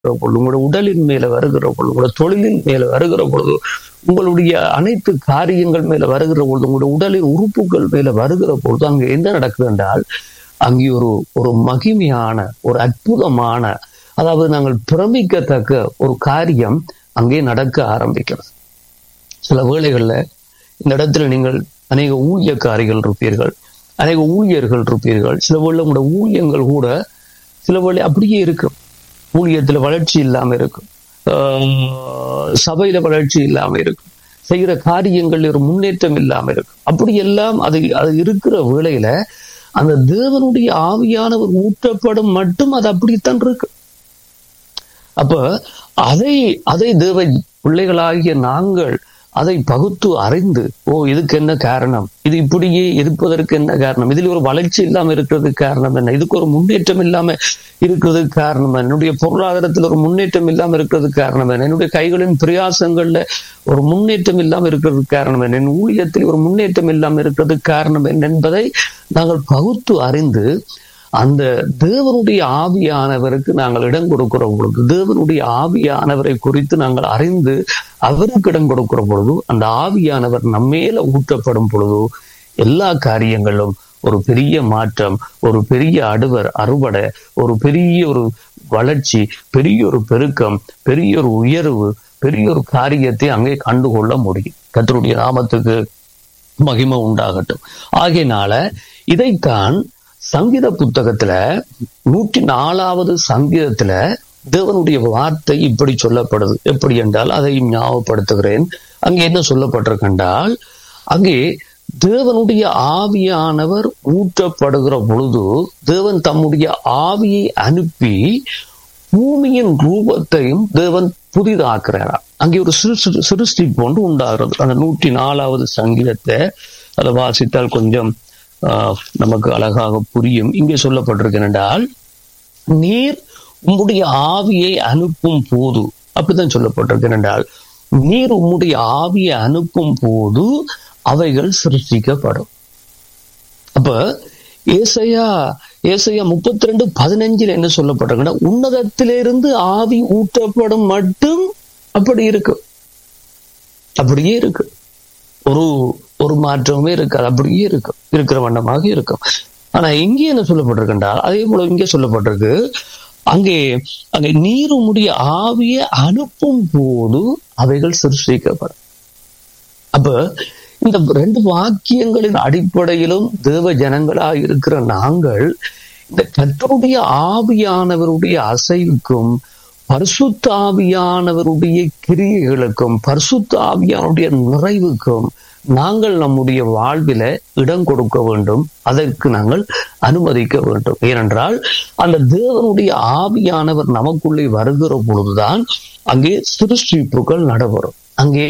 பொழுது உங்களுடைய உடலின் மேல வருகிற பொழுது உங்களுடைய தொழிலின் மேல வருகிற பொழுது உங்களுடைய அனைத்து காரியங்கள் மேல வருகிற பொழுது உங்களுடைய உடலின் உறுப்புகள் மேல வருகிற பொழுது அங்க என்ன நடக்குது என்றால் அங்கே ஒரு ஒரு மகிமையான ஒரு அற்புதமான அதாவது நாங்கள் பிரமிக்கத்தக்க ஒரு காரியம் அங்கே நடக்க ஆரம்பிக்கிறது சில வேளைகள்ல இந்த இடத்துல நீங்கள் அநேக ஊழியக்காரிகள் இருப்பீர்கள் அநேக ஊழியர்கள் இருப்பீர்கள் சில வேளை உங்களோட ஊழியங்கள் கூட சில வேளை அப்படியே இருக்கும் ஊழியத்துல வளர்ச்சி இல்லாம இருக்கும் ஆஹ் சபையில வளர்ச்சி இல்லாம இருக்கும் செய்கிற காரியங்கள் ஒரு முன்னேற்றம் இல்லாம இருக்கும் அப்படி எல்லாம் அது அது இருக்கிற வேளையில அந்த தேவனுடைய ஆவியானவர் ஊற்றப்படும் மட்டும் அது அப்படித்தான் இருக்கு அப்ப அதை அதை தேவ பிள்ளைகளாகிய நாங்கள் அதை பகுத்து அறிந்து ஓ இதுக்கு என்ன காரணம் இது இப்படியே இருப்பதற்கு என்ன காரணம் இதில் ஒரு வளர்ச்சி இல்லாம இருக்கிறதுக்கு காரணம் என்ன இதுக்கு ஒரு முன்னேற்றம் இல்லாம இருக்கிறதுக்கு காரணம் என்ன என்னுடைய பொருளாதாரத்தில் ஒரு முன்னேற்றம் இல்லாம இருக்கிறதுக்கு காரணம் என்ன என்னுடைய கைகளின் பிரயாசங்கள்ல ஒரு முன்னேற்றம் இல்லாம இருக்கிறதுக்கு காரணம் என்ன என் ஊழியத்தில் ஒரு முன்னேற்றம் இல்லாம இருக்கிறதுக்கு காரணம் என்ன என்பதை நாங்கள் பகுத்து அறிந்து அந்த தேவனுடைய ஆவியானவருக்கு நாங்கள் இடம் கொடுக்கிற பொழுது தேவனுடைய ஆவியானவரை குறித்து நாங்கள் அறிந்து அவருக்கு இடம் கொடுக்கிற பொழுது அந்த ஆவியானவர் நம்மேல ஊற்றப்படும் பொழுது எல்லா காரியங்களும் ஒரு பெரிய மாற்றம் ஒரு பெரிய அடுவர் அறுவடை ஒரு பெரிய ஒரு வளர்ச்சி பெரிய ஒரு பெருக்கம் பெரிய ஒரு உயர்வு பெரிய ஒரு காரியத்தை அங்கே கண்டுகொள்ள முடியும் கத்தருடைய நாமத்துக்கு மகிமை உண்டாகட்டும் ஆகையினால இதைத்தான் சங்கீத புத்தகத்துல நூற்றி நாலாவது சங்கீதத்துல தேவனுடைய வார்த்தை இப்படி சொல்லப்படுது எப்படி என்றால் அதை ஞாபகப்படுத்துகிறேன் அங்கே என்ன சொல்லப்பட்டிருக்கென்றால் அங்கே தேவனுடைய ஆவியானவர் ஊற்றப்படுகிற பொழுது தேவன் தம்முடைய ஆவியை அனுப்பி பூமியின் ரூபத்தையும் தேவன் புதிதாக்குறாரா அங்கே ஒரு சிறு சிருஷ்டி போன்று உண்டாகிறது அந்த நூற்றி நாலாவது சங்கீதத்தை அதை வாசித்தால் கொஞ்சம் நமக்கு அழகாக புரியும் இங்கே சொல்லப்பட்டிருக்க என்றால் நீர் உம்முடைய ஆவியை அனுப்பும் போது அப்படித்தான் சொல்லப்பட்டிருக்க என்றால் நீர் உம்முடைய ஆவியை அனுப்பும் போது அவைகள் சிருஷ்டிக்கப்படும் அப்ப ஏசையா ஏசையா முப்பத்தி ரெண்டு பதினஞ்சுல என்ன சொல்லப்பட்டிருக்குன்னா உன்னதத்திலிருந்து ஆவி ஊற்றப்படும் மட்டும் அப்படி இருக்கு அப்படியே இருக்கு ஒரு ஒரு மாற்றமே இருக்காது அப்படியே இருக்கும் இருக்கிற வண்ணமாக இருக்கும் ஆனா இங்கே என்ன சொல்லப்பட்டிருக்கின்றால் அதே போல இங்கே சொல்லப்பட்டிருக்கு அங்கே அங்கே நீருமுடைய ஆவியை அனுப்பும் போது அவைகள் சிருஷ்டிக்கப்படும் அப்ப இந்த ரெண்டு வாக்கியங்களின் அடிப்படையிலும் தேவ ஜனங்களாக இருக்கிற நாங்கள் இந்த கத்தருடைய ஆவியானவருடைய அசைவுக்கும் பரிசுத்த ஆவியானவருடைய கிரியைகளுக்கும் பரிசுத்த ஆவியானுடைய நிறைவுக்கும் நாங்கள் நம்முடைய வாழ்வில இடம் கொடுக்க வேண்டும் அதற்கு நாங்கள் அனுமதிக்க வேண்டும் ஏனென்றால் அந்த தேவனுடைய ஆவியானவர் நமக்குள்ளே வருகிற பொழுதுதான் அங்கே சிருஷ்டிப்புகள் நடைபெறும் அங்கே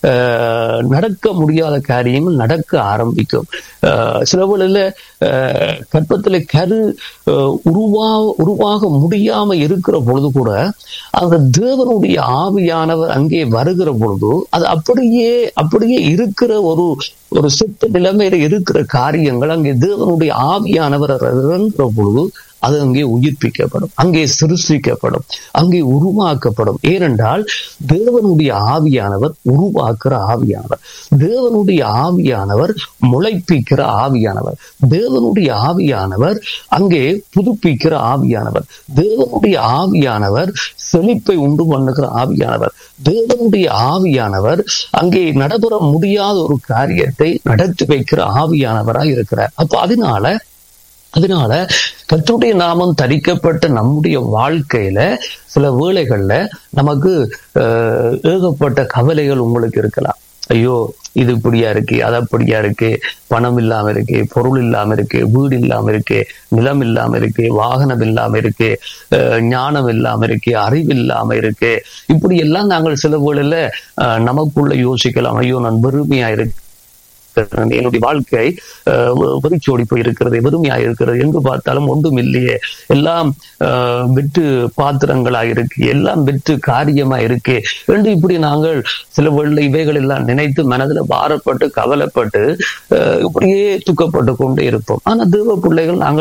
நடக்க முடியாத காரியங்கள் நடக்க ஆரம்பிக்கும் சில வேளையில கற்பத்துல கரு உருவா உருவாக முடியாம இருக்கிற பொழுது கூட அந்த தேவனுடைய ஆவியானவர் அங்கே வருகிற பொழுது அது அப்படியே அப்படியே இருக்கிற ஒரு ஒரு செத்த நிலைமையில இருக்கிற காரியங்கள் அங்கே தேவனுடைய ஆவியானவர் இறங்குற பொழுது அது அங்கே உயிர்ப்பிக்கப்படும் அங்கே சிருஷ்டிக்கப்படும் அங்கே உருவாக்கப்படும் ஏனென்றால் தேவனுடைய ஆவியானவர் உருவாக்குற ஆவியானவர் தேவனுடைய ஆவியானவர் முளைப்பிக்கிற ஆவியானவர் தேவனுடைய ஆவியானவர் அங்கே புதுப்பிக்கிற ஆவியானவர் தேவனுடைய ஆவியானவர் செழிப்பை உண்டு பண்ணுகிற ஆவியானவர் தேவனுடைய ஆவியானவர் அங்கே நடைபெற முடியாத ஒரு காரியத்தை நடத்தி வைக்கிற ஆவியானவராய் இருக்கிறார் அப்ப அதனால அதனால கத்தருடைய நாமம் தரிக்கப்பட்ட நம்முடைய வாழ்க்கையில சில வேளைகள்ல நமக்கு ஏகப்பட்ட கவலைகள் உங்களுக்கு இருக்கலாம் ஐயோ இது இப்படியா இருக்கு அது அப்படியா இருக்கு பணம் இல்லாம இருக்கு பொருள் இல்லாம இருக்கு வீடு இல்லாம இருக்கு நிலம் இல்லாம இருக்கு வாகனம் இல்லாம இருக்கு ஞானம் இல்லாம இருக்கு அறிவு இல்லாம இருக்கு இப்படி எல்லாம் நாங்கள் சில வேளையில நமக்குள்ள யோசிக்கலாம் ஐயோ நான் வெறுமையா இருக்கு என்னுடைய வாழ்க்கை வெறிச்சோடி போய் இருக்கிறது வெறுமையா இருக்கிறது எங்கு பார்த்தாலும் ஒன்றும் இல்லையே எல்லாம் வெற்று பாத்திரங்களா இருக்கு எல்லாம் வெற்று காரியமா இருக்கு என்று இப்படி நாங்கள் சில வெள்ள இவைகள் எல்லாம் நினைத்து மனதுல பாரப்பட்டு கவலைப்பட்டு இப்படியே துக்கப்பட்டு கொண்டே இருப்போம் ஆனா தேவ பிள்ளைகள் நாங்கள்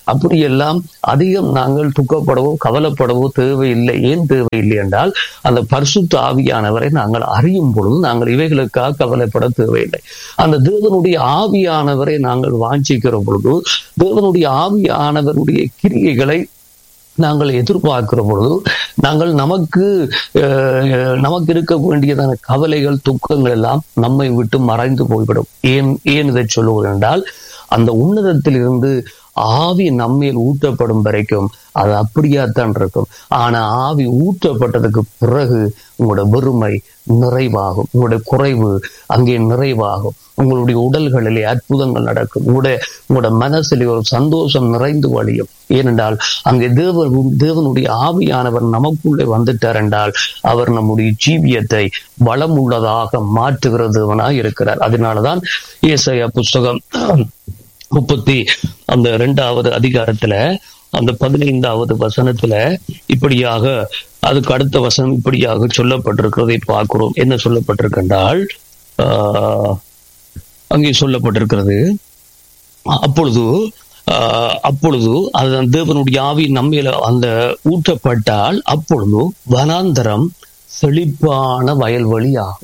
அப்படியெல்லாம் அதிகம் நாங்கள் துக்கப்படவோ கவலைப்படவோ தேவையில்லை ஏன் தேவையில்லை என்றால் அந்த பரிசுத்த ஆவியானவரை நாங்கள் அறியும் பொழுது நாங்கள் இவைகளுக்காக கவலைப்பட தேவையில்லை அந்த தேவனுடைய ஆவியானவரை நாங்கள் வாஞ்சிக்கிற பொழுது தேவனுடைய ஆவியானவருடைய கிரியைகளை நாங்கள் எதிர்பார்க்கிற பொழுது நாங்கள் நமக்கு அஹ், நமக்கு இருக்க வேண்டியதான கவலைகள் துக்கங்கள் எல்லாம் நம்மை விட்டு மறைந்து போய்விடும் ஏன் ஏன் இதை சொல்லுவது என்றால் அந்த உன்னதத்தில் இருந்து ஆவி நம்மேல் ஊற்றப்படும் வரைக்கும் அது அப்படியாத்தான் இருக்கும் ஆனா ஆவி ஊற்றப்பட்டதுக்கு பிறகு உங்களோட வெறுமை நிறைவாகும் உங்களுடைய குறைவு அங்கே நிறைவாகும் உங்களுடைய உடல்களிலே அற்புதங்கள் நடக்கும் உங்களுடைய உங்களோட மனசிலே ஒரு சந்தோஷம் நிறைந்து வழியும் ஏனென்றால் அங்கே தேவன் தேவனுடைய ஆவியானவர் நமக்குள்ளே வந்துட்டார் என்றால் அவர் நம்முடைய ஜீவியத்தை வளமுள்ளதாக மாற்றுகிற தேவனாய் இருக்கிறார் அதனாலதான் ஏசாயா புஸ்தகம் முப்பத்தி அந்த இரண்டாவது அதிகாரத்துல அந்த பதினைந்தாவது வசனத்துல இப்படியாக அதுக்கு அடுத்த வசனம் இப்படியாக சொல்லப்பட்டிருக்கிறதை பார்க்கிறோம் என்ன சொல்லப்பட்டிருக்கின்றால் ஆஹ், அங்கே சொல்லப்பட்டிருக்கிறது அப்பொழுது ஆஹ், அப்பொழுது அது அந்த தேவனுடைய ஆவி நம்மில அந்த ஊற்றப்பட்டால் அப்பொழுது வனாந்தரம் செழிப்பான வயல்வெளி ஆகும்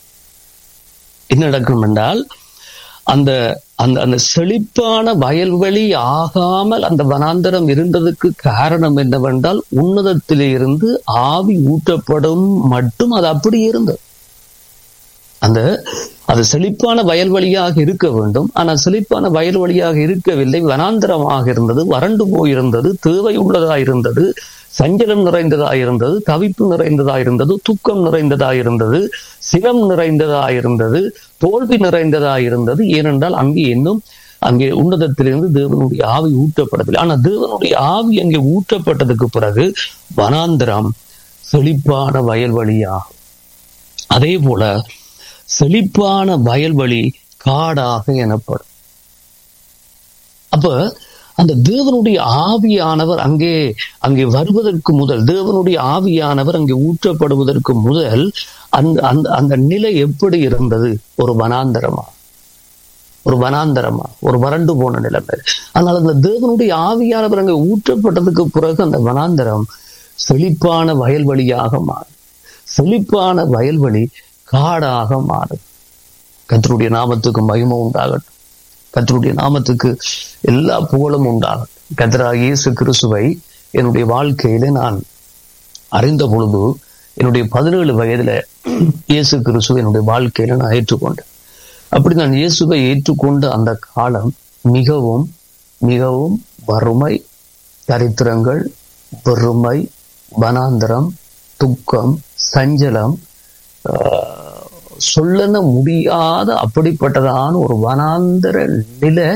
என்ன நடக்கும் என்றால் அந்த அந்த அந்த செழிப்பான வயல்வெளி ஆகாமல் அந்த வனாந்தரம் இருந்ததுக்கு காரணம் என்னவென்றால் உன்னதத்திலே இருந்து ஆவி ஊற்றப்படும் மட்டும் அது அப்படி இருந்தது அந்த அது செழிப்பான வயல்வெளியாக இருக்க வேண்டும் ஆனால் செழிப்பான வயல்வெளியாக இருக்கவில்லை வனாந்தரமாக இருந்தது வறண்டு போயிருந்தது தேவை உள்ளதா இருந்தது சஞ்சலம் நிறைந்ததா இருந்தது தவிப்பு நிறைந்ததா இருந்தது துக்கம் நிறைந்ததா இருந்தது சினம் நிறைந்ததா இருந்தது தோல்வி நிறைந்ததா இருந்தது ஏனென்றால் அங்கே இன்னும் அங்கே உன்னதத்திலிருந்து தேவனுடைய ஆவி ஊற்றப்படவில்லை ஆனா தேவனுடைய ஆவி அங்கே ஊற்றப்பட்டதுக்கு பிறகு வனாந்தரம் செழிப்பான வயல்வெளியாகும் அதே போல செழிப்பான வயல்வெளி காடாக எனப்படும் அப்ப அந்த தேவனுடைய ஆவியானவர் அங்கே அங்கே வருவதற்கு முதல் தேவனுடைய ஆவியானவர் அங்கே ஊற்றப்படுவதற்கு முதல் அந்த அந்த அந்த நிலை எப்படி இருந்தது ஒரு வனாந்தரமா ஒரு வனாந்தரமா ஒரு வறண்டு போன நிலைமை ஆனால் அந்த தேவனுடைய ஆவியானவர் அங்கே ஊற்றப்பட்டதுக்கு பிறகு அந்த வனாந்தரம் செழிப்பான வயல்வெளியாக மாறும் செழிப்பான வயல்வெளி காடாக மாறும் கத்தருடைய நாமத்துக்கு மகிமை உண்டாகட்டும் கத்தருடைய நாமத்துக்கு எல்லா புகழும் உண்டாகட்டும் கத்தராக இயேசு கிறிஸ்துவை என்னுடைய வாழ்க்கையில நான் அறிந்த பொழுது என்னுடைய பதினேழு வயதுல இயேசு கிறிஸ்துவை என்னுடைய வாழ்க்கையில நான் ஏற்றுக்கொண்டேன் அப்படி நான் இயேசுவை ஏற்றுக்கொண்ட அந்த காலம் மிகவும் மிகவும் வறுமை தரித்திரங்கள் பெருமை வனாந்தரம் துக்கம் சஞ்சலம் ஆஹ், சொல்லன முடியாத அப்படிப்பட்டதான ஒரு வனாந்தர நிலை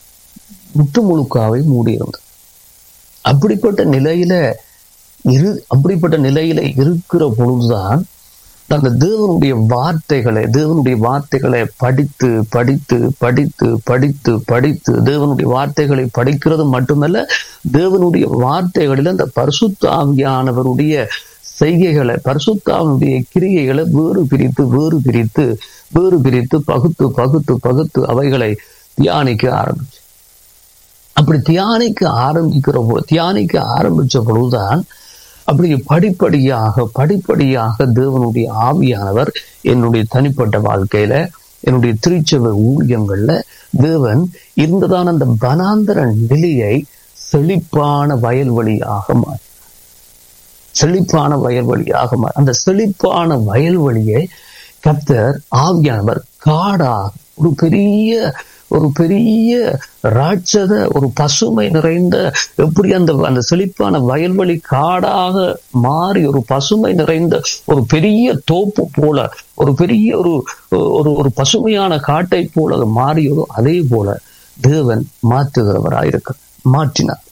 முற்று முழுக்காவை மூடியிருந்தது அப்படிப்பட்ட நிலையில இரு அப்படிப்பட்ட நிலையில இருக்கிற பொழுதுதான் அந்த தேவனுடைய வார்த்தைகளை தேவனுடைய வார்த்தைகளை படித்து படித்து படித்து படித்து படித்து தேவனுடைய வார்த்தைகளை படிக்கிறது மட்டுமல்ல தேவனுடைய வார்த்தைகளில் அந்த பரிசுத்த ஆவியானவருடைய செய்கைகளை பரிசுத்தாவினுடைய கிரியைகளை வேறு பிரித்து வேறு பிரித்து வேறு பிரித்து பகுத்து பகுத்து பகுத்து அவைகளை தியானிக்க ஆரம்பிச்சு அப்படி தியானிக்க ஆரம்பிக்கிற போ- தியானிக்க ஆரம்பிச்ச பொழுதுதான் அப்படி படிப்படியாக படிப்படியாக தேவனுடைய ஆவியானவர் என்னுடைய தனிப்பட்ட வாழ்க்கையில என்னுடைய திருச்சபை ஊழியங்கள்ல தேவன் இருந்ததான அந்த வனாந்தர நிலையை செழிப்பான வயல்வெளியாக மாறி செழிப்பான வயல்வெளியாக மாறி அந்த செழிப்பான வயல்வெளியை கர்த்தர் ஆவியானவர் காடாக ஒரு பெரிய ஒரு பெரிய ராட்சத ஒரு பசுமை நிறைந்த எப்படி அந்த அந்த செழிப்பான வயல்வெளி காடாக மாறி ஒரு பசுமை நிறைந்த ஒரு பெரிய தோப்பு போல ஒரு பெரிய ஒரு ஒரு ஒரு பசுமையான காட்டை போல அது மாறியதோ அதே போல தேவன் மாற்றுகிறவராயிருக்க மாற்றினார்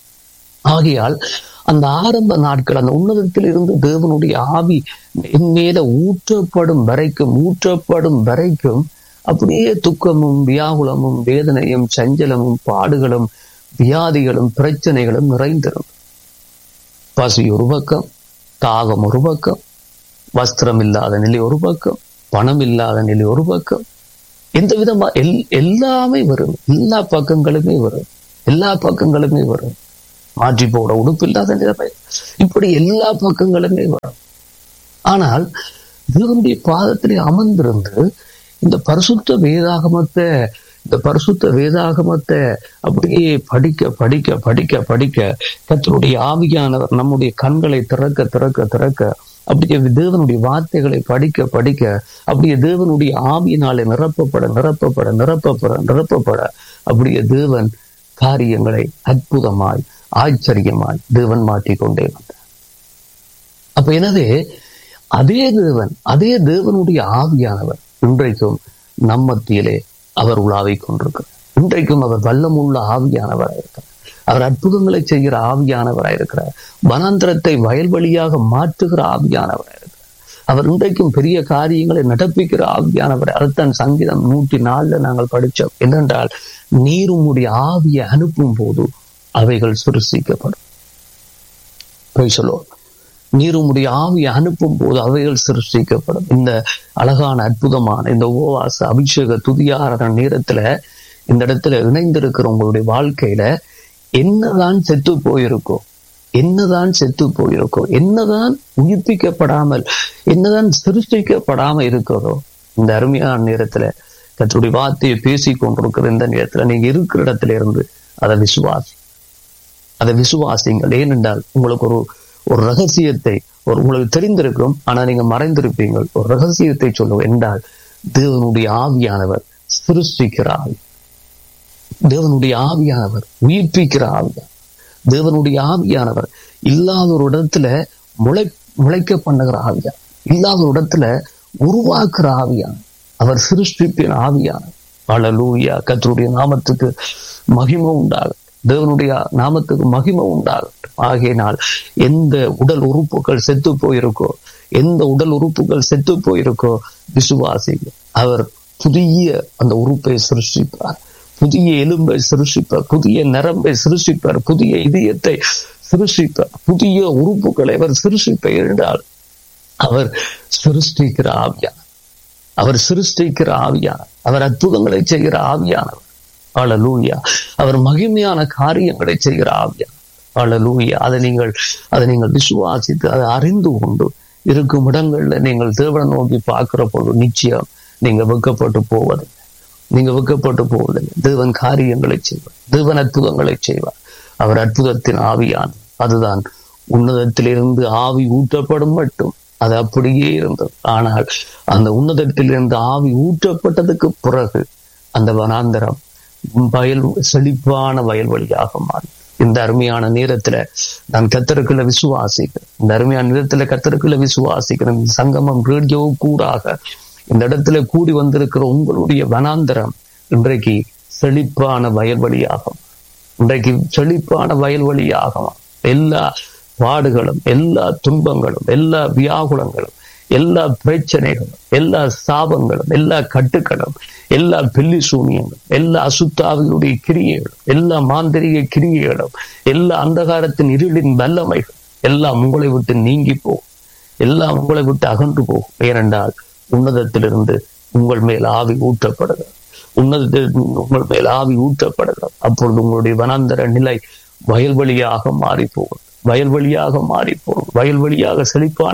ஆகையால் அந்த ஆரம்ப நாட்கள் அந்த உன்னதத்தில் இருந்து தேவனுடைய ஆவி என் மேல ஊற்றப்படும் வரைக்கும் ஊற்றப்படும் வரைக்கும் அப்படியே துக்கமும் வியாகுலமும் வேதனையும் சஞ்சலமும் பாடுகளும் வியாதிகளும் பிரச்சனைகளும் நிறைந்திரும் பசி ஒரு பக்கம் தாகம் ஒரு பக்கம் வஸ்திரம் இல்லாத நிலை ஒரு பக்கம் பணம் இல்லாத நிலை ஒரு பக்கம் எந்த விதமா எல் எல்லாமே வரும் எல்லா பக்கங்களுமே வரும் எல்லா பக்கங்களுமே வரும் மாற்றி போட உடுப்பு இல்லாத நிலைமை இப்படி எல்லா பக்கங்களுமே வரும் ஆனால் தேவனுடைய பாதத்திலே அமர்ந்திருந்து இந்த பரிசுத்த வேதாகமத்தை இந்த பரிசுத்த வேதாகமத்தை அப்படியே படிக்க படிக்க படிக்க படிக்க கத்தருடைய ஆவியானவர் நம்முடைய கண்களை திறக்க திறக்க திறக்க அப்படியே தேவனுடைய வார்த்தைகளை படிக்க படிக்க அப்படியே தேவனுடைய ஆவியினாலே நிரப்பப்பட நிரப்பப்பட நிரப்பப்பட நிரப்பப்பட அப்படியே தேவன் காரியங்களை அற்புதமாய் ஆச்சரியமாய் தேவன் மாற்றிக்கொண்டே வந்தார் அப்ப எனவே அதே தேவன் அதே தேவனுடைய ஆவியானவர் இன்றைக்கும் நம்மத்தியிலே அவர் உலாவிக் கொண்டிருக்கிறார் இன்றைக்கும் அவர் வல்லமுள்ள ஆவியானவராக இருக்கிறார் அவர் அற்புதங்களை செய்கிற ஆவியானவராக இருக்கிறார் வனாந்திரத்தை வயல்வெளியாக மாற்றுகிற ஆவியானவராக இருக்கிறார் அவர் இன்றைக்கும் பெரிய காரியங்களை நடப்பிக்கிற ஆவியானவர் அதுதான் சங்கீதம் நூற்றி நாலுல நாங்கள் படித்தோம் என்னென்றால் நீர் உம்முடைய ஆவியை அனுப்பும் போது அவைகள் சுருசிக்கப்படும் சொல்லுவோம் நீர் உம்முடைய ஆவியை அனுப்பும் போது அவைகள் சிருஷ்டிக்கப்படும் இந்த அழகான அற்புதமான இந்த உபவாச அபிஷேக துதியார நேரத்துல இந்த இடத்துல இணைந்திருக்கிற உங்களுடைய வாழ்க்கையில என்னதான் செத்து போயிருக்கோ என்னதான் செத்து போயிருக்கோ என்னதான் உயிர்ப்பிக்கப்படாமல் என்னதான் சிருஷ்டிக்கப்படாம இருக்கிறதோ இந்த அருமையான நேரத்துல கற்றுடைய வார்த்தையை பேசி கொண்டிருக்கிற இந்த நேரத்துல நீங்க இருக்கிற இடத்துல இருந்து அதை விசுவாசி அதை விசுவாசிங்கள் ஏனென்றால் உங்களுக்கு ஒரு ஒரு ரகசியத்தை ஒரு உங்களுக்கு தெரிந்திருக்கும் ஆனா நீங்க மறைந்திருப்பீங்கள் ஒரு ரகசியத்தை சொல்லுவோம் என்றால் தேவனுடைய ஆவியானவர் சிருஷ்டிக்கிற ஆவி தேவனுடைய ஆவியானவர் உயிர்ப்பிக்கிற ஆவியானவர் தேவனுடைய ஆவியானவர் இல்லாத ஒரு இடத்துல முளை முளைக்க பண்ணுகிற ஆவியா இல்லாத ஒரு இடத்துல உருவாக்குற ஆவியான அவர் சிருஷ்டிப்பின் ஆவியானவர் அழலூயா கத்தருடைய நாமத்துக்கு மகிமை உண்டாகும் தேவனுடைய நாமத்துக்கு மகிமை உண்டாகட்டும் ஆகையினால் எந்த உடல் உறுப்புகள் செத்து போயிருக்கோ எந்த உடல் உறுப்புகள் செத்து போயிருக்கோ விசுவாசிங்க அவர் புதிய அந்த உறுப்பை சிருஷ்டிப்பார் புதிய எலும்பை சிருஷ்டிப்பார் புதிய நரம்பை சிருஷ்டிப்பார் புதிய இதயத்தை சிருஷ்டிப்பார் புதிய உறுப்புகளை அவர் சிருஷ்டிப்பார் என்றால் அவர் சிருஷ்டிக்கிற ஆவியார் அவர் சிருஷ்டிக்கிற ஆவியார் அவர் அற்புதங்களை செய்கிற ஆவியானவர் அழலூயா அவர் மகிமையான காரியங்களை செய்கிற ஆவியார் அழலூயா அதை நீங்கள் அதை நீங்கள் விசுவாசித்து அதை அறிந்து கொண்டு இருக்கும் இடங்கள்ல நீங்கள் தேவனை நோக்கி பார்க்கிற பொழுது நிச்சயம் நீங்க வெக்கப்பட்டு போவதில்லை நீங்க வெக்கப்பட்டு போவதில்லை தேவன் காரியங்களை செய்வார் தேவன் அற்புதங்களை செய்வார் அவர் அற்புதத்தின் ஆவியான் அதுதான் உன்னதத்திலிருந்து ஆவி ஊற்றப்படும் மட்டும் அது அப்படியே இருந்தது ஆனால் அந்த உன்னதத்திலிருந்து ஆவி ஊற்றப்பட்டதுக்கு பிறகு அந்த வனாந்தரம் வயல் செழிப்பான வயல்வெளியாக மாறி இந்த அருமையான நேரத்துல நான் கத்தருக்குள்ள விசுவாசிக்கிறேன் இந்த அருமையான நேரத்துல கத்தருக்குள்ள விசுவாசிக்கிறேன் சங்கமம் ரேடியோ கூடாக இந்த இடத்துல கூடி வந்திருக்கிற உங்களுடைய வனாந்தரம் இன்றைக்கு செழிப்பான வயல்வெளியாகும் இன்றைக்கு செழிப்பான வயல்வெளியாகும் எல்லா பாடுகளும் எல்லா துன்பங்களும் எல்லா வியாகுலங்களும் எல்லா பிரச்சனைகளும் எல்லா சாபங்களும் எல்லா கட்டுக்களும் எல்லா பெல்லி சூனியங்களும் எல்லா அசுத்தாவிகளுடைய கிரியைகளும் எல்லா மாந்திரிக கிரியைகளும் எல்லா அந்தகாரத்தின் இருளின் வல்லமைகள் எல்லாம் உங்களை விட்டு நீங்கி போகும் எல்லாம் உங்களை விட்டு அகன்று போகும் ஏனென்றால் உன்னதத்திலிருந்து உங்கள் மேல் ஆவி ஊற்றப்படுகிறது உன்னதத்தில் உங்கள் மேல் ஆவி ஊற்றப்படுகிறது அப்பொழுது உங்களுடைய வனாந்தர நிலை வயல்வெளியாக மாறி போகும் வயல்வெளியாக மாறி போகும் வயல்வெளியாக செழிப்பான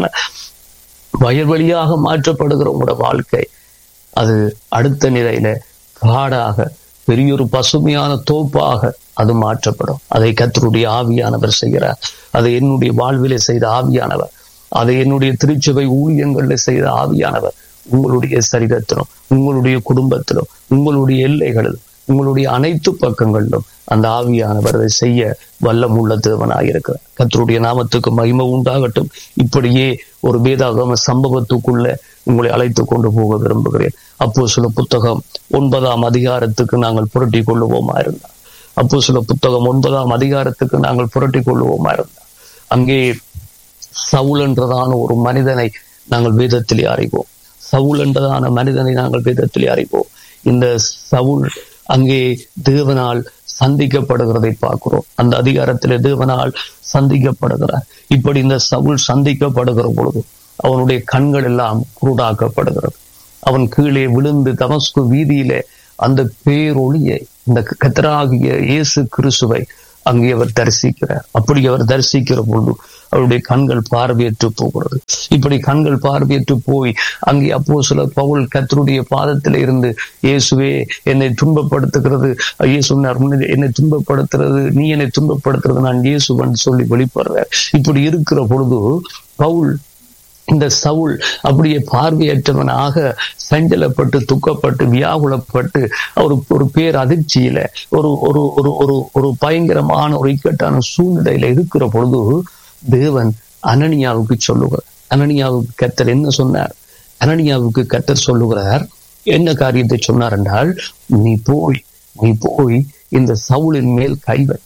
வயல்வெளியாக மாற்றப்படுகிற உங்களோட வாழ்க்கை அது அடுத்த நிலையில காடாக பெரியொரு பசுமையான தோப்பாக அது மாற்றப்படும் அதை கத்தருடைய ஆவியானவர் செய்கிறார் அதை என்னுடைய வாழ்விலே செய்த ஆவியானவர் அதை என்னுடைய திருச்சபை ஊழியங்கள்ல செய்த ஆவியானவர் உங்களுடைய சரீரத்திலும் உங்களுடைய குடும்பத்திலும் உங்களுடைய எல்லைகளிலும் உங்களுடைய அனைத்து பக்கங்களிலும் அந்த ஆவியானவர் அதை செய்ய வல்லம் உள்ள தேவனாயிருக்கிறார் கத்தருடைய நாமத்துக்கு மகிமை உண்டாகட்டும் இப்படியே ஒரு வேதாகம சம்பவத்துக்குள்ள உங்களை அழைத்து கொண்டு போக விரும்புகிறேன் அப்போ சில புத்தகம் ஒன்பதாம் அதிகாரத்துக்கு நாங்கள் புரட்டி கொள்ளுவோமா இருந்தார் அப்போ சில புத்தகம் ஒன்பதாம் அதிகாரத்துக்கு நாங்கள் புரட்டி கொள்ளுவோமா இருந்தார் அங்கே சவுல் என்றதான ஒரு மனிதனை நாங்கள் வேதத்திலே அறிவோம் சவுல் என்றதான மனிதனை நாங்கள் வேதத்திலே அறிவோம் இந்த சவுல் அங்கே தேவனால் சந்திக்கப்படுகிறதை பார்க்கிறோம் அந்த அதிகாரத்திலே தேவனால் சந்திக்கப்படுகிறார் இப்படி இந்த சவுல் சந்திக்கப்படுகிற பொழுது அவனுடைய கண்கள் எல்லாம் குருடாக்கப்படுகிறது அவன் கீழே விழுந்து தமஸ்கு வீதியிலே அந்த பேரொளியை இந்த கத்தராகிய இயேசு கிறிஸ்துவை அங்கே அவர் தரிசிக்கிறார் அப்படி அவர் தரிசிக்கிற பொழுது அவருடைய கண்கள் பார்வையற்று போகிறது இப்படி கண்கள் பார்வையற்று போய் அங்கே அப்போ சில பவுல் கத்தருடைய பாதத்தில் இருந்து இயேசுவே என்னை துன்பப்படுத்துகிறது இயேசு சொன்னார், "உன்னை- என்னை துன்பப்படுத்துறது நீ என்னை துன்பப்படுத்துறது நான் இயேசுவன் சொல்லி வெளிப்படுறார் இப்படி இருக்கிற பொழுது பவுல் இந்த சவுல் அப்படியே பார்வையற்றவனாக சஞ்சலப்பட்டு துக்கப்பட்டு வியாகுலப்பட்டு ஒரு ஒரு பேர் அதிர்ச்சியில ஒரு ஒரு ஒரு ஒரு ஒரு பயங்கரமான ஒரு இக்கட்டான சூழ்நிலையில இருக்கிற பொழுது தேவன் அனனியாவுக்கு சொல்லுகிறார் அனனியாவுக்கு கத்தர் என்ன சொன்னார் அனனியாவுக்கு கத்தர் சொல்லுகிறார் என்ன காரியத்தை சொன்னார் என்றால் நீ போய் நீ போய் இந்த சவுலின் மேல் கைவை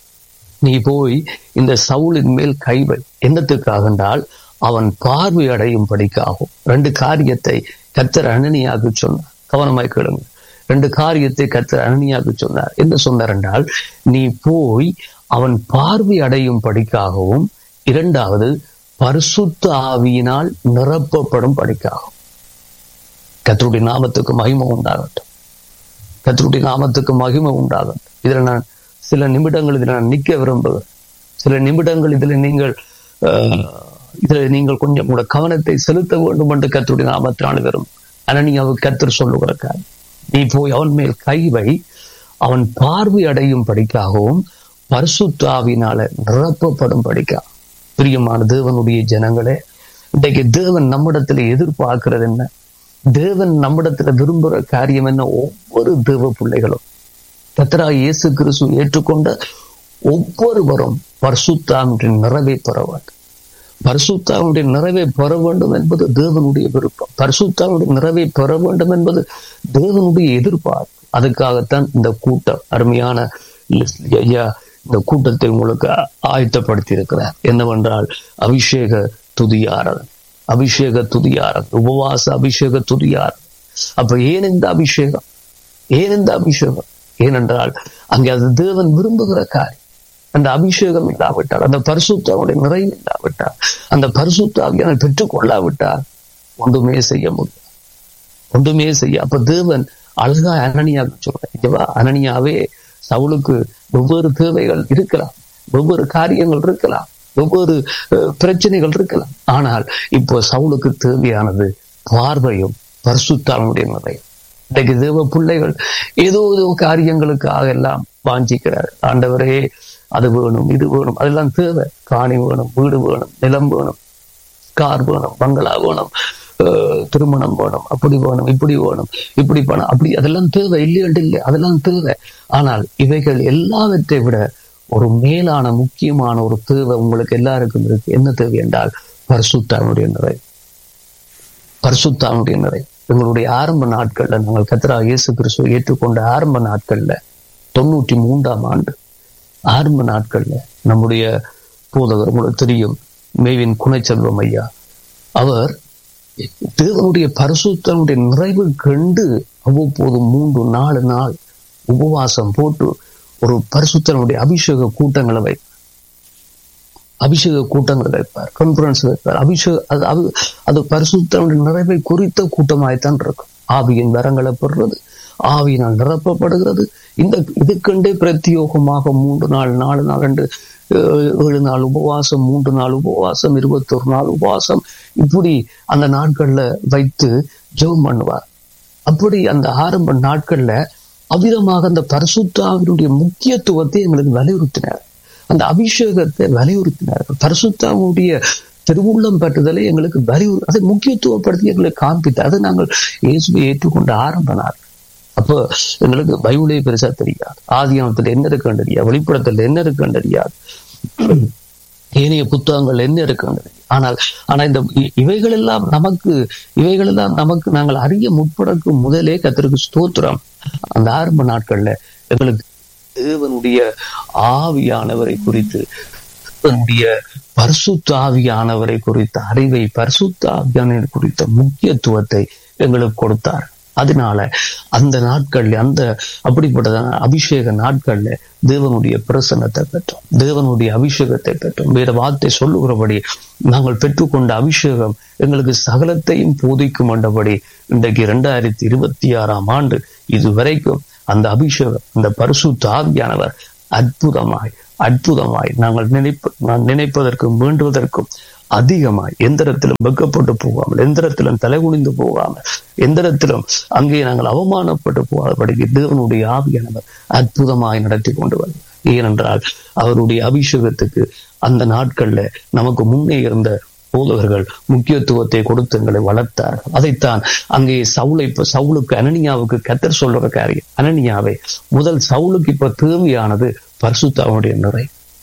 நீ போய் இந்த சவுலின் மேல் கைவை என்னத்துக்காக என்றால் அவன் பார்வை அடையும் படிக்காகும் ரெண்டு காரியத்தை கத்தர் அனனியாக சொன்னார் கவனமாய் கேளுங்க ரெண்டு காரியத்தை கத்தர் அனனியாக சொன்னார் என்ன சொன்னார் என்றால் நீ போய் அவன் பார்வை அடையும் படிக்காகவும் இரண்டாவது பரிசுத்த ஆவியினால் நிரப்பப்படும் படிக்காகும் கத்தருடைய நாமத்துக்கு மகிமை உண்டாகட்டும் கத்தருடைய நாமத்துக்கு மகிமை உண்டாகட்டும் இதுல நான் சில நிமிடங்கள் இதுல நான் நிக்க விரும்புகிறேன் சில நிமிடங்கள் இதுல நீங்கள் அஹ், இதுல நீங்கள் கொஞ்சம் உங்களோட கவனத்தை செலுத்த வேண்டும் என்று கத்தருடைய நாமத்தினால் வரும் அனனியாவுக்கு கத்தர் சொல்லுகிற காரியம் நீ போய் அவன் மேல் கை வை அவன் பார்வை அடையும் படிக்காகவும் பரிசுத்தாவினால நிரப்பப்படும் படிக்கா பிரியமான தேவனுடைய ஜனங்களே இன்றைக்கு தேவன் நம்மிடத்துல எதிர்பார்க்கிறது என்ன தேவன் நம்மிடத்துல விரும்புகிற காரியம் என்ன ஒவ்வொரு தேவ பிள்ளைகளும் கத்தரா இயேசு கிறிஸ்து ஏற்றுக்கொண்ட ஒவ்வொருவரும் பரிசுத்தாவின் நிறைவை பெற வேண்டும் பரிசுத்தாவுடைய நிறைவை பெற வேண்டும் என்பது தேவனுடைய விருப்பம் பரிசுத்தாவுடைய நிறைவை பெற வேண்டும் என்பது தேவனுடைய எதிர்பார்ப்பு அதுக்காகத்தான் இந்த கூட்டம் அருமையான லெஸ்லி ஐயா இந்த கூட்டத்தை உங்களுக்கு ஆயத்தப்படுத்தி இருக்கிறார் என்னவென்றால் அபிஷேக துதியாரதன் அபிஷேக துதியாரதன் உபவாச அபிஷேக துதியாரதன் அப்ப ஏன் இந்த அபிஷேகம் ஏன் இந்த அபிஷேகம் ஏனென்றால் அங்கே அது தேவன் விரும்புகிற காரியம் அந்த அபிஷேகம் இல்லாவிட்டால் அந்த பரிசுத்தாவுடைய நிறைவு இல்லாவிட்டால் அந்த பரிசுத்தாவியான பெற்றுக் கொள்ளாவிட்டால் ஒன்றுமே செய்ய முடியாது ஒன்றுமே செய்ய அப்ப தேவன் அழகா அனனியாக சொல்றேன் இதுவா அனனியாவே சவுலுக்கு ஒவ்வொரு தேவைகள் இருக்கலாம் ஒவ்வொரு காரியங்கள் இருக்கலாம் ஒவ்வொரு அஹ், பிரச்சனைகள் இருக்கலாம் ஆனால் இப்போ சவுலுக்கு தேவையானது பார்வையும் பரிசுத்தாவினுடைய நிறைவு இன்றைக்கு தேவ பிள்ளைகள் ஏதோ ஏதோ காரியங்களுக்காக எல்லாம் வாஞ்சிக்கிறார் ஆண்டவரே அது வேணும் இது வேணும் அதெல்லாம் தேவை காணி வேணும் வீடு வேணும் நிலம் வேணும் கார் வேணும் பங்களா வேணும் அஹ், திருமணம் வேணும் அப்படி வேணும் இப்படி வேணும் இப்படி பணம் அப்படி அதெல்லாம் தேவை இல்லையண்டு இல்லை அதெல்லாம் தேவை ஆனால் இவைகள் எல்லாவற்றை விட ஒரு மேலான முக்கியமான ஒரு தேவை உங்களுக்கு எல்லாருக்கும் இருக்கு என்ன தேவை என்றால் பரிசுத்தானுடைய நிறைவு பரிசுத்தானுடைய நிறை எங்களுடைய ஆரம்ப நாட்கள்ல நாங்கள் கத்ரா இயேசு கிறிஸ்துவை ஏற்றுக்கொண்ட ஆரம்ப நாட்கள்ல தொண்ணூற்றி மூன்றாம் ஆண்டு ஆரம்ப நாட்கள்ல நம்முடைய போதகர் உங்களுக்கு தெரியும் மேவின் குணைச்செல்வம் ஐயா அவர் தேவனுடைய பரிசுத்தனுடைய நிறைவு கண்டு அவ்வப்போது மூன்று நாலு நாள் உபவாசம் போட்டு ஒரு பரிசுத்தனுடைய அபிஷேக கூட்டங்களை வைப்பார் அபிஷேக கூட்டங்கள் வைப்பார் கான்பரன்ஸ் வைப்பார் அபிஷேக அது அது- அது பரிசுத்தனுடைய நிறைவை குறித்த கூட்டமாய்த்தான் இருக்கும் ஆவியின் வரங்களை பெறுறது ஆவியினால் நிரப்பப்படுகிறது இந்த இதுக்கண்டே பிரத்யோகமாக மூன்று நாள் நாலு நாள் ரெண்டு ஏழு ஏழு நாள் உபவாசம் மூன்று நாள் உபவாசம் இருபத்தொரு நாள் உபவாசம் இப்படி அந்த நாட்கள்ல வைத்து ஜெபம் பண்ணுவார் அப்படி அந்த ஆரம்ப நாட்கள்ல அவ்விதமாக அந்த பரிசுத்தாவினுடைய முக்கியத்துவத்தை எங்களுக்கு வலியுறுத்தினார் அந்த அபிஷேகத்தை வலியுறுத்தினார் பரிசுத்தாவுடைய திருவுள்ளம் பெற்றுதலை எங்களுக்கு வலியுறு அதை முக்கியத்துவப்படுத்தி எங்களுக்கு காண்பித்தார் அதை நாங்கள் இயேசுவை ஏற்றுக்கொண்ட ஆரம்ப நாள் அப்போ எங்களுக்கு பைபிளே பெருசா தெரியாது ஆதியாமத்துல என்ன இருக்குன்னு தெரியாது வெளிப்படத்துல என்ன இருக்குன்னு தெரியாது ஏனைய புத்தகங்கள் என்ன இருக்குன்னு தெரியாது. ஆனால் ஆனா இந்த இ- இவைகள் எல்லாம் நமக்கு இவைகள் எல்லாம் நமக்கு நாங்கள் அறிய முற்படக்கும் முதலே கத்திற்கு ஸ்தோத்திரம் அந்த ஆரம்ப நாட்கள்ல எங்களுக்கு தேவனுடைய ஆவியானவரை குறித்து தேவனுடைய பரிசுத்த ஆவியானவரை குறித்த அறிவை பரிசுத்த ஆவியானவரை குறித்த முக்கியத்துவத்தை எங்களுக்கு கொடுத்தார் அதனால அந்த நாட்கள்ல அந்த அப்படிப்பட்ட அபிஷேக நாட்கள்ல தேவனுடைய பிரசன்னத்தை பெற்றோம் தேவனுடைய அபிஷேகத்தை பெற்றோம் வேற வார்த்தை சொல்லுகிறபடி நாங்கள் பெற்றுக்கொண்ட அபிஷேகம் எங்களுக்கு சகலத்தையும் போதிக்கும் என்றபடி இன்றைக்கு இரண்டாயிரத்தி இருபத்தி ஆறாம் ஆண்டு இதுவரைக்கும் அந்த அபிஷேகம் அந்த பரிசுத்த ஆவியானவர் அற்புதமாய் அற்புதமாய் நாங்கள் நினைப்ப நான் நினைப்பதற்கும் வேண்டுவதற்கும் அதிகமாய் எந்திரத்திலும் வெக்கப்பட்டு போகாமல் எந்திரத்திலும் தலைகுனிந்து போகாமல் எந்திரத்திலும் அங்கே நாங்கள் அவமானப்பட்டு போகாதபடிக்கு தேவனுடைய ஆவியானவர் அற்புதமாய் நடத்தி கொண்டு வந்தார் ஏனென்றால் அவருடைய அபிஷேகத்துக்கு அந்த நாட்கள்ல நமக்கு முன்னே இருந்த போதவர்கள் முக்கியத்துவத்தை கொடுத்து எங்களை வளர்த்தார்கள் அதைத்தான் அங்கே சவுளை இப்ப சவுளுக்கு அனனியாவுக்கு கத்தர் சொல்ற காரியம் அனனியாவை முதல் சவுளுக்கு இப்ப தேவையானது பரிசுத்தாவுடைய நிறை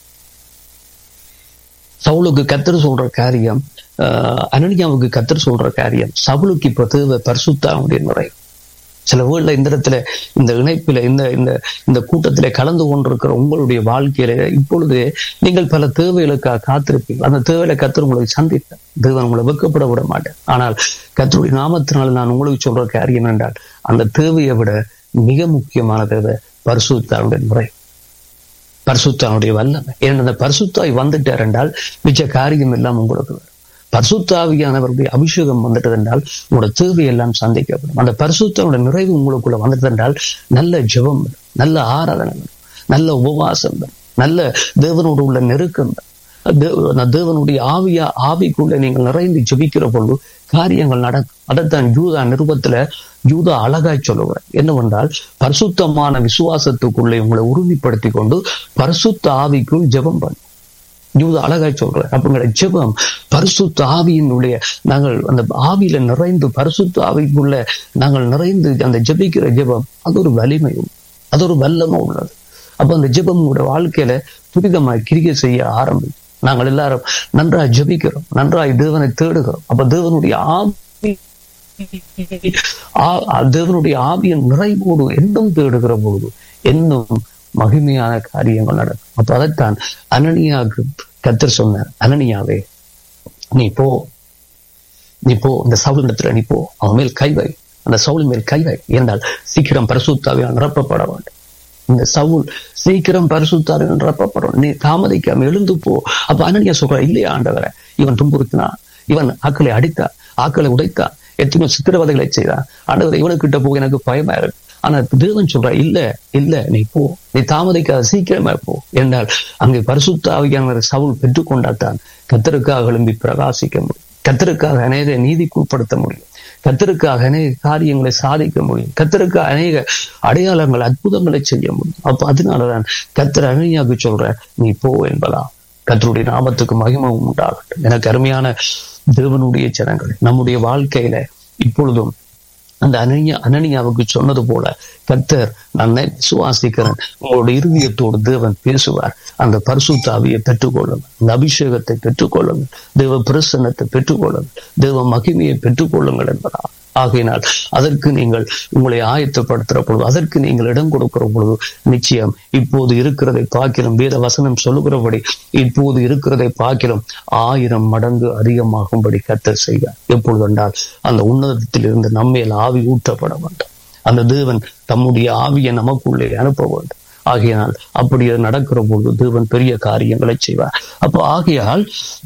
சவுளுக்கு கத்தர் சொல்ற காரியம் அனனியாவுக்கு கத்தர் சொல்ற காரியம் சவுளுக்கு இப்ப தேவை பரிசுத்தாவுடைய நிறை சில வேளை இந்த இடத்துல இந்த இணைப்பில இந்த இந்த இந்த கூட்டத்திலே கலந்து கொண்டிருக்கிற உங்களுடைய வாழ்க்கையில இப்பொழுது நீங்கள் பல தேவைகளுக்காக காத்திருப்பீங்க அந்த தேவையில கத்தர் உங்களை சந்தித்தார் தேவன் உங்களை வெக்கப்பட விட மாட்டேன் ஆனால் கத்தருடைய நாமத்தினால் நான் உங்களுக்கு சொல்ற காரியம் என்றால் அந்த தேவையை விட மிக முக்கியமான தேவை பரிசுத்தாவுடைய முறை பரிசுத்தானுடைய வல்லமை ஏன் அந்த பரிசுத்தாய் வந்துட்டார் என்றால் மிச்ச காரியம் எல்லாம் உங்களுக்கு வரும் பரிசுத்தாவியானவருடைய அபிஷேகம் வந்துட்டது என்றால் உங்களோட தேவையெல்லாம் சந்திக்கப்படும் அந்த பரிசுத்தாவுடைய நிறைவு உங்களுக்குள்ள வந்துட்டது என்றால் நல்ல ஜெபம் நல்ல ஆராதனை நல்ல உபவாசம் நல்ல தேவனோடு உள்ள நெருக்கம் தேவனுடைய ஆவியா ஆவிக்குள்ள நீங்கள் நிறைந்து ஜபிக்கிற பொழுது காரியங்கள் நடக்கும் அதைத்தான் ஜூதா நிருபத்துல ஜூதா அழகாய் சொல்லுவார் என்னவென்றால் பரிசுத்தமான விசுவாசத்துக்குள்ளே உங்களை உறுதிப்படுத்தி கொண்டு பரிசுத்த ஆவிக்குள் ஜெபம் பண்ணும் ஜூதா அழகாய் சொல்ற அப்படிங்கிற ஜெபம் பரிசுத்த ஆவியினுடைய நாங்கள் அந்த ஆவியில நிறைந்து பரிசுத்த ஆவிக்குள்ள நாங்கள் நிறைந்து அந்த ஜெபிக்கிற ஜெபம் அது ஒரு வலிமை அது ஒரு வல்லமை உள்ளது அப்ப அந்த ஜெபம் உங்களுடைய வாழ்க்கையில துரிதமாய் கிரிகை செய்ய ஆரம்பிக்கும் நாங்கள் எல்லாரும் நன்றாய் ஜபிக்கிறோம் நன்றாய் தேவனை தேடுகிறோம் அப்ப தேவனுடைய ஆவி தேவனுடைய ஆவியின் நிறைவோடு என்னும் தேடுகிற பொழுது இன்னும் மகிமையான காரியங்கள் நடக்கும் அப்ப அதைத்தான் அனனியாவுக்கு கத்தர் சொன்னார் அனனியாவே நீ போ நீ போ இந்த சவுளிடத்துல நீ போ அவன் மேல் கைவை அந்த சவுள் மேல் கைவை என்றால் சீக்கிரம் பரிசுத்தாவியால் நிரப்பப்பட வேண்டும் இந்த சவுல் சீக்கிரம் பரிசுத்தாரு நிரப்பப்படும் நீ தாமதிக்காம எழுந்து போ அப்ப அனனியா சொல்ற இல்லையா ஆண்டவரை இவன் துன்புறுத்தினான் இவன் ஆக்களை அடித்தான் ஆக்களை உடைத்தான் எத்தனையோ சித்திரவதைகளை செய்தான் ஆண்டவர் இவனுக்கிட்ட போக எனக்கு பயமா இருக்கு ஆனா தேவன் சொல்ற இல்ல இல்ல நீ போ நீ தாமதிக்காத சீக்கிரமா போ என்றால் அங்கே பரிசுத்த ஆவியான சவுல் பெற்றுக்கொண்டாத்தான் கத்தருக்காக எழும்பி பிரகாசிக்க முடியும் கத்தருக்காக அநேக நீதிக்குட்படுத்த முடியும் கத்தருக்காக அநேக காரியங்களை சாதிக்க முடியும் கத்தருக்காக அநேக அடையாளங்கள் அற்புதங்களை செய்ய முடியும் அப்ப அதனாலதான் கத்தர் அணியாக்கு சொல்ற நீ போ என்பதா கத்தருடைய நாமத்துக்கு மகிமை உண்டாகட்டும் எனக்கு அருமையான தேவனுடைய ஜனங்கள் நம்முடைய வாழ்க்கையில இப்பொழுதும் அந்த அனனியா அனனியாவுக்கு சொன்னது போல கத்தர் நான் விசுவாசிக்கிறேன் உங்களோட இருதயத்தோடு தேவன் பேசுவார் அந்த பரிசுத்தாவியை பெற்றுக்கொள்ளுங்கள் அந்த அபிஷேகத்தை பெற்றுக்கொள்ளுங்கள் தேவ பிரசன்னத்தை பெற்றுக்கொள்ளுங்கள் தேவ மகிமையை பெற்றுக்கொள்ளுங்கள் என்பதா ஆகையினால் அதற்கு நீங்கள் உங்களை ஆயத்தப்படுத்துற பொழுது அதற்கு நீங்கள் இடம் கொடுக்கிற பொழுது நிச்சயம் இப்போது இருக்கிறதை பார்க்கிறோம் வேத வசனம் சொல்லுகிறபடி இப்போது இருக்கிறதை பார்க்கிறோம் ஆயிரம் மடங்கு அதிகமாகும்படி கத்தர் செய்வார் எப்பொழுது என்றால் அந்த உன்னதத்தில் இருந்து நம்மேல் ஆவி ஊற்றப்பட வேண்டும் அந்த தேவன் தம்முடைய ஆவியை நமக்குள்ளே அனுப்ப வேண்டும் ஆகையினால் அப்படி நடக்கிற பொழுது தேவன் பெரிய காரியங்களை செய்வார் அப்போ ஆகையால்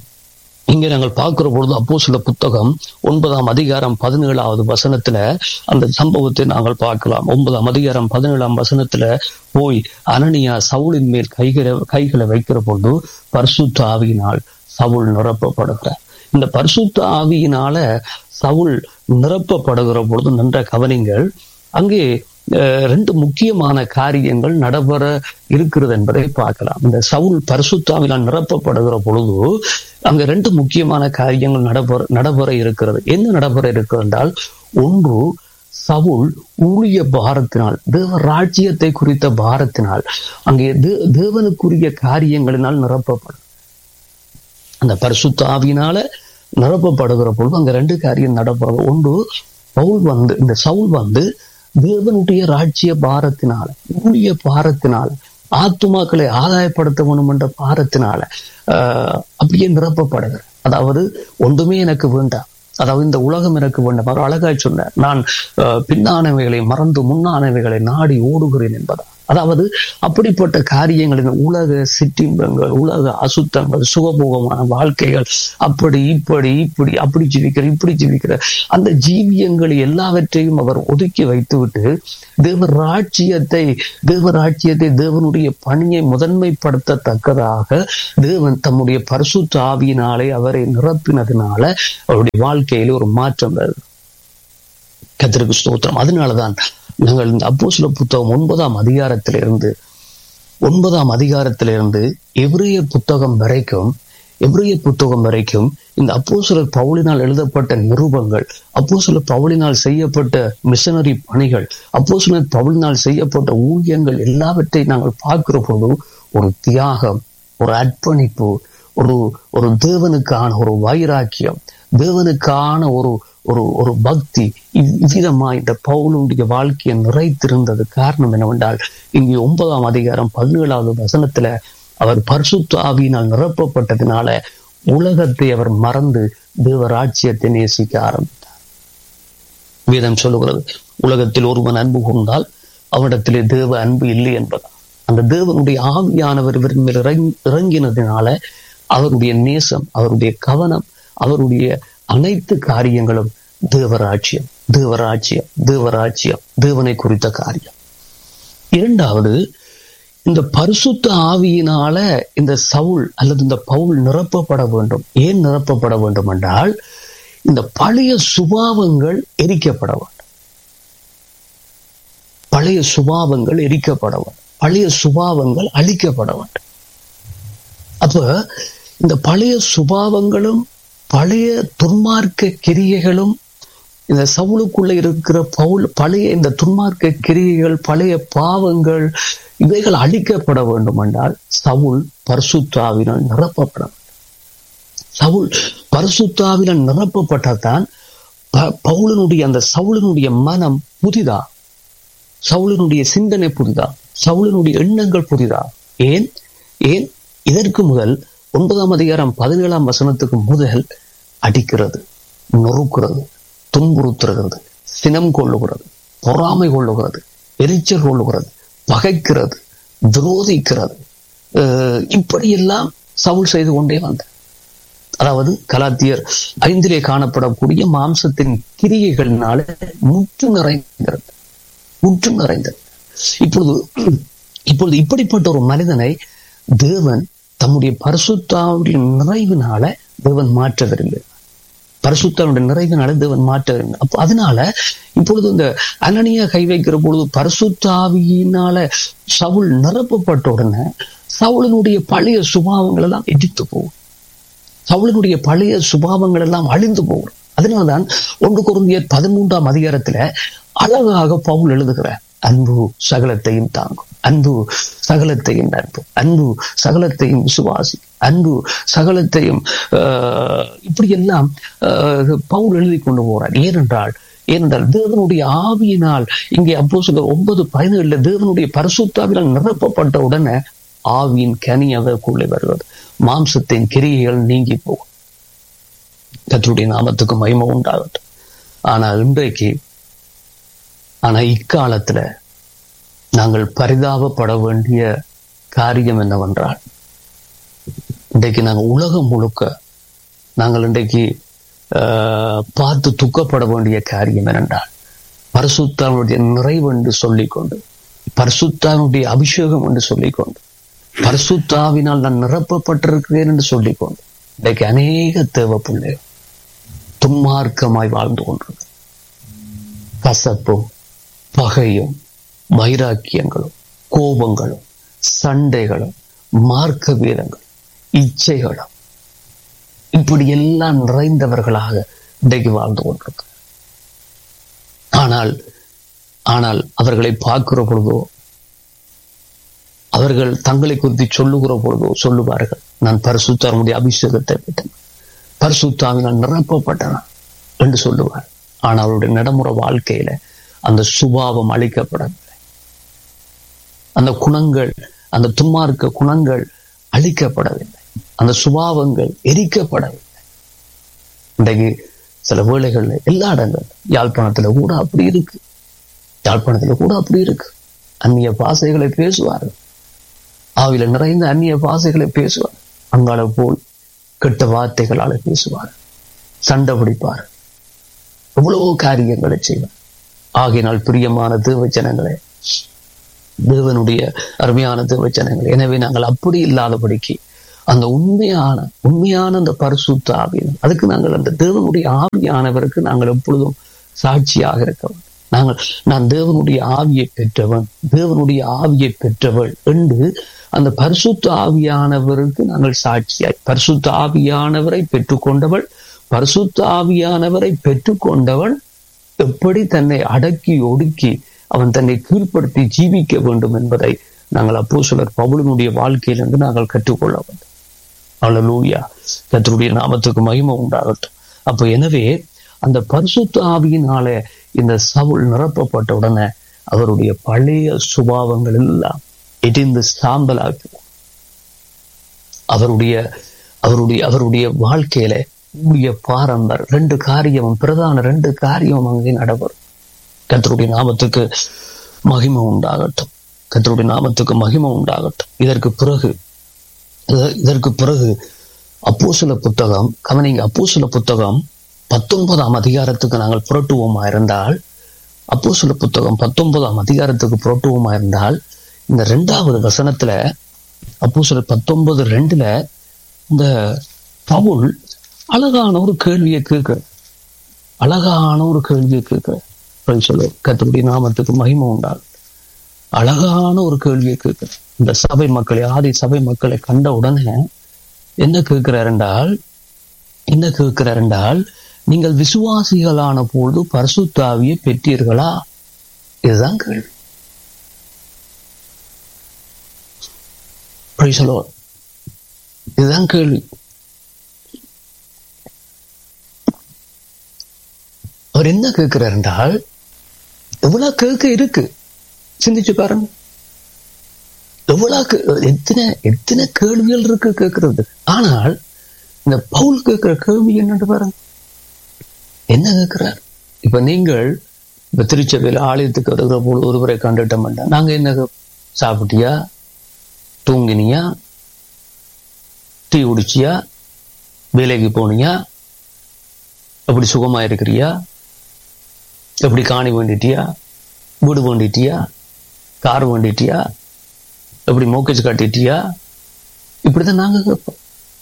இங்க நாங்கள் பார்க்கிற பொழுது அப்போ சில புத்தகம் ஒன்பதாம் அதிகாரம் பதினேழாவது வசனத்துல அந்த சம்பவத்தை நாங்கள் பார்க்கலாம் ஒன்பதாம் அதிகாரம் பதினேழாம் வசனத்துல போய் அனனியா சவுளின் மேல் கைகளை கைகளை வைக்கிற பொழுது பரிசுத்த ஆவியினால் சவுள் நிரப்பப்படுகிறார் இந்த பரிசுத்த ஆவியினால சவுள் நிரப்பப்படுகிற பொழுது நன்ற கவனிங்கள் அங்கே ரெண்டு முக்கியமான காரியங்கள் நடைபெற இருக்கிறது என்பதை பார்க்கலாம் இந்த சவுல் பரிசுத்தாவினால் நிரப்பப்படுகிற பொழுது அங்க ரெண்டு முக்கியமான காரியங்கள் நடைபெற நடைபெற இருக்கிறது என்ன நடைபெற இருக்கிறது என்றால் ஒன்று சவுல் ஊழிய பாரத்தினால் தேவ ராஜ்யத்தை குறித்த பாரத்தினால் அங்கே தேவனுக்குரிய காரியங்களினால் நிரப்பப்படும் அந்த பரிசுத்த ஆவியினால நிரப்பப்படுகிற பொழுது அங்க ரெண்டு காரியம் நடப்படுறது ஒன்று பவுல் வந்து இந்த சவுல் வந்து தேவனுடைய ராஜ்ய பாரத்தினால ஊழிய பாரத்தினால ஆத்துமாக்களை ஆதாயப்படுத்த வேணும் என்ற பாரத்தினால ஆஹ் அப்படியே நிரப்பப்படுகிற அதாவது ஒன்றுமே எனக்கு வேண்டாம் அதாவது இந்த உலகம் எனக்கு வேண்டும் அவர் அழகாய் சொன்னார் நான் அஹ், பின்னானவைகளை மறந்து முன்னானவைகளை நாடி ஓடுகிறேன் என்பதா அதாவது அப்படிப்பட்ட காரியங்களின் உலக சிற்றின்பங்கள் உலக அசுத்தங்கள் சுகபோகமான வாழ்க்கைகள் அப்படி இப்படி இப்படி அப்படி ஜீவிக்கிற இப்படி ஜீவிக்கிற அந்த ஜீவியங்கள் எல்லாவற்றையும் அவர் ஒதுக்கி வைத்துவிட்டு தேவ ராஜ்யத்தை தேவ ராஜ்யத்தை தேவனுடைய பணியை முதன்மைப்படுத்தத்தக்கதாக தேவன் தம்முடைய பரிசுத்த ஆவியினாலே அவரை நிரப்பினதுனால அவருடைய வாழ்க்கையில ஒரு மாற்றம் வருது கத்திற்கு ஸ்தோத்திரம் அதனாலதான் நாங்கள் இந்த அப்போஸ்தல புத்தகம் ஒன்பதாம் அதிகாரத்திலிருந்து ஒன்பதாம் அதிகாரத்திலிருந்து எவ்ரிய புத்தகம் வரைக்கும் எவ்ரிய புத்தகம் வரைக்கும் இந்த அப்போஸ்தலர் பவுலினால் எழுதப்பட்ட நிருபங்கள் அப்போஸ்தலர் பவுலினால் செய்யப்பட்ட மிஷனரி பணிகள் அப்போஸ்தலர் பவுலினால் செய்யப்பட்ட ஊழியங்கள் எல்லாவற்றையும் நாங்கள் பார்க்கிற போது ஒரு தியாகம் ஒரு அர்ப்பணிப்பு ஒரு ஒரு தேவனுக்கான ஒரு வைராக்கியம் தேவனுக்கான ஒரு ஒரு ஒரு பக்தி இவ்- இவ்விதமா இந்த பவுலுடைய வாழ்க்கையை நிறைத்திருந்தது காரணம் என்னவென்றால் இங்கே ஒன்பதாம் அதிகாரம் பதினேழாவது வசனத்துல அவர் பரிசுத்த ஆவியினால் நிரப்பப்பட்டதினால உலகத்தை அவர் மறந்து தேவ ராஜ்யத்தை நேசிக்க ஆரம்பித்தார் வேதம் சொல்லுகிறது உலகத்தில் ஒருவன் அன்பு கொண்டால் அவனிடத்திலே தேவ அன்பு இல்லை என்பதா அந்த தேவனுடைய ஆவியானவர் இவரின் மேல் இறங்கி- இறங்கினதினால அவருடைய நேசம் அவருடைய கவனம் அவருடைய அனைத்து காரியங்களும் தேவராட்சியம் தேவராட்சியம் தேவராட்சியம் தேவனை குறித்த காரியம் இரண்டாவது இந்த பரிசுத்த ஆவியினால இந்த சவுல் அல்லது இந்த பவுல் நிரப்பப்பட வேண்டும் ஏன் நிரப்பப்பட வேண்டும் என்றால் இந்த பழைய சுபாவங்கள் எரிக்கப்பட வேண்டும் பழைய சுபாவங்கள் எரிக்கப்பட வேண்டும் பழைய சுபாவங்கள் அழிக்கப்பட வேண்டும் அப்ப இந்த பழைய சுபாவங்களும் பழைய துன்மார்க்க கிரியைகளும் இந்த சவுளுக்குள்ள இருக்கிற பவுல் பழைய இந்த துன்மார்க்க கிரியைகள் பழைய பாவங்கள் இவைகள் அழிக்கப்பட வேண்டும் என்றால் சவுல் பரிசுத்தாவினால் நிரப்பப்பட வேண்டும் சவுல் பரிசுத்தாவினால் நிரப்பப்பட்டதான் ப- பவுலனுடைய அந்த சவுலனுடைய மனம் புதிதா சவுலனுடைய சிந்தனை புதிதா சவுலனுடைய எண்ணங்கள் புதிதா ஏன் ஏன் இதற்கு முதல் ஒன்பதாம் அதிகாரம் பதினேழாம் வசனத்துக்கு முதல் அடிக்கிறது நொறுக்கிறது துன்புறுத்துகிறது சினம் கொள்ளுகிறது பொறாமை கொள்ளுகிறது எரிச்சல் கொள்ளுகிறது பகைக்கிறது விரோதிக்கிறது அஹ் இப்படியெல்லாம் சவுல் செய்து கொண்டே வந்தார் அதாவது கலாத்தியர் ஐந்திலே காணப்படக்கூடிய மாம்சத்தின் கிரியைகளினால முற்று நிறைந்திருந்தது முற்று நிறைந்தது இப்பொழுது இப்பொழுது இப்படிப்பட்ட ஒரு மனிதனை தேவன் தம்முடைய பரிசுத்தாவுடைய நிறைவினால தேவன் மாற்ற விரும்புகிறார் பரிசுத்தாவுடைய நிறைவினால தேவன் மாற்ற விரும்புகிறார் அப்போ அதனால இப்பொழுது இந்த அனனியா கை வைக்கிற பொழுது பரிசுத்தாவியினால சவுல் நிரப்பப்பட்ட உடனே சவுலினுடைய பழைய சுபாவங்கள் எல்லாம் எதிர்த்து போகும் சவுலினுடைய பழைய சுபாவங்கள் எல்லாம் அழிந்து போகும் அதனால்தான் ஒன்று குருந்தியர் பதிமூன்றாம் அதிகாரத்துல அழகாக பவுல் எழுதுகிறார் அன்பு சகலத்தையும் தாங்கும் அன்பு சகலத்தையும் நட்பு அன்பு சகலத்தையும் விசுவாசி அன்பு சகலத்தையும் ஆஹ், இப்படியெல்லாம் ஆஹ், பவுல் எழுதி கொண்டு போறார் ஏனென்றால் ஏனென்றால் தேவனுடைய ஆவியினால் இங்கே அப்போ சொல்ல ஒன்பது பதினேழுல தேவனுடைய பரிசுத்தாவினால் நிரப்பப்பட்ட உடனே ஆவியின் கனி அதற்குள்ளே வருவது மாம்சத்தின் கிரியைகள் நீங்கி போகும் கர்த்தருடைய நாமத்துக்கு மகிமை உண்டாகட்டும் ஆனால் இன்றைக்கு ஆனா இக்காலத்துல நாங்கள் பரிதாபப்பட வேண்டிய காரியம் என்னவென்றால் இன்றைக்கு நாங்கள் உலகம் முழுக்க நாங்கள் இன்றைக்கு ஆஹ், பார்த்து துக்கப்பட வேண்டிய காரியம் என்னென்றால் பரிசுத்தாவுடைய நிறைவு என்று சொல்லிக்கொண்டு பரிசுத்தாவுடைய அபிஷேகம் என்று சொல்லிக்கொண்டு பரிசுத்தாவினால் நான் நிரப்பப்பட்டிருக்கிறேன் என்று சொல்லிக்கொண்டு இன்றைக்கு அநேக தேவ பிள்ளைகள் துன்மார்க்கமாய் வாழ்ந்து கொண்டிருக்கு கசப்பும் பகையும் வைராக்கியங்களும் கோபங்களும் சண்டைகளும் மார்க்க வீரங்களும் இச்சைகளும் இப்படி எல்லாம் நிறைந்தவர்களாக இன்றைக்கு வாழ்ந்து கொண்டிருக்கிறார் ஆனால் ஆனால் அவர்களை பார்க்கிற பொழுதோ அவர்கள் தங்களை குறித்து சொல்லுகிற பொழுதோ சொல்லுவார்கள் நான் பரிசுத்தாருடைய அபிஷேகத்தை பெற்றேன் பரிசுத்தாவினால் நிரப்பப்பட்டவன் என்று சொல்லுவார் ஆனால் அவருடைய நடைமுறை வாழ்க்கையில அந்த சுபாவம் அழிக்கப்படவில்லை அந்த குணங்கள் அந்த துன்மார்க்க குணங்கள் அழிக்கப்படவில்லை அந்த சுபாவங்கள் எரிக்கப்படவில்லை இன்றைக்கு சில வேளைகள்ல எல்லா இடங்கள் யாழ்ப்பாணத்துல கூட அப்படி இருக்கு யாழ்ப்பாணத்துல கூட அப்படி இருக்கு அந்நிய பாசைகளை பேசுவார்கள் ஆவில நிறைந்த அந்நிய பாசைகளை பேசுவார் அங்கால போல் கெட்ட வார்த்தைகளால பேசுவார் சண்டை பிடிப்பார் எவ்வளவோ காரியங்களை செய்வார் ஆகையினால் பிரியமான தேவச்சனங்களே தேவனுடைய அருமையான தேவச்சனங்கள் எனவே நாங்கள் அப்படி இல்லாதபடிக்கு அந்த உண்மையான உண்மையான அந்த பரிசுத்த ஆவியன் அதுக்கு நாங்கள் அந்த தேவனுடைய ஆவியானவருக்கு நாங்கள் எப்பொழுதும் சாட்சியாக இருக்கவன் நாங்கள் நான் தேவனுடைய ஆவியை பெற்றவன் தேவனுடைய ஆவியை பெற்றவள் என்று அந்த பரிசுத்த ஆவியானவருக்கு நாங்கள் சாட்சியாய் பரிசுத்த ஆவியானவரை பெற்றுக்கொண்டவள் பரிசுத்த ஆவியானவரை பெற்றுக்கொண்டவன் எப்படி தன்னை அடக்கி ஒடுக்கி அவன் தன்னை கீழ்ப்படுத்தி ஜீவிக்க வேண்டும் என்பதை நாங்கள் அப்போ சிலர் பவுலினுடைய வாழ்க்கையிலிருந்து நாங்கள் கற்றுக்கொள்ள வேண்டும் அழலூயா கத்தருடைய நாமத்துக்கு மகிமை உண்டாகட்டும் அப்போ எனவே அந்த பரிசுத்த ஆவியினால இந்த சவுல் நிரப்பப்பட்ட உடனே அவருடைய பழைய சுபாவங்கள் எல்லாம் இடிந்து சாம்பலாக்கி அவருடைய அவருடைய அவருடைய வாழ்க்கையில ஊழிய பாரம்பர் ரெண்டு காரியமும் பிரதான ரெண்டு காரியமும் அங்கே நடைபெறும் கத்தருடைய நாமத்துக்கு மகிமை உண்டாகட்டும் கத்தருடைய நாமத்துக்கு மகிமை உண்டாகட்டும் இதற்கு பிறகு இதற்கு பிறகு அப்போசில புத்தகம் கவனிங்க அப்போசில புத்தகம் பத்தொன்பதாம் அதிகாரத்துக்கு நாங்கள் புரட்டுவோமா இருந்தால் அப்போசில புத்தகம் பத்தொன்பதாம் அதிகாரத்துக்கு புரட்டுவோமா இருந்தால் இந்த ரெண்டாவது வசனத்துல அப்போசில பத்தொன்பது ரெண்டுல இந்த பவுல் அழகான ஒரு கேள்வியை கேட்க அழகான ஒரு கேள்வியை கேட்க சொல்லு கத்தருடைய நாமத்துக்கு மகிமை உண்டாகும் அழகான ஒரு கேள்வியை கேட்க இந்த சபை மக்களை ஆதி சபை மக்களை கண்ட உடனே என்ன கேட்கிறார் என்றால் என்ன கேட்கிறார் என்றால் நீங்கள் விசுவாசிகளான பொழுது பரிசுத்தாவியை பெற்றீர்களா இதுதான் கேள்வி இதுதான் கேள்வி அவர் என்ன கேட்கிறார் என்றால் எவ்வளவு கேட்க இருக்கு சிந்திச்சு பாருங்க எவ்வளவு எத்தனை எத்தனை கேள்விகள் இருக்கு கேட்கறது ஆனால் இந்த பவுல் கேட்கிற கேள்வி என்னன்னு பாருங்க என்ன கேட்கிறார் இப்ப நீங்கள் இப்ப திருச்சபையில் ஆலயத்துக்கு வருகிற போது ஒருவரை கண்டுட்டோம் நாங்க என்ன சாப்பிட்டியா தூங்கினியா டீ குடிச்சியா வேலைக்கு போனியா எப்படி சுகமா இருக்கிறியா எப்படி காணி வேண்டிட்டியா வீடு வேண்டிட்டியா கார் வேண்டிட்டியா எப்படி மோக்கேஜ் கட்டிட்டியா இப்படிதான் நாங்க கேட்போம்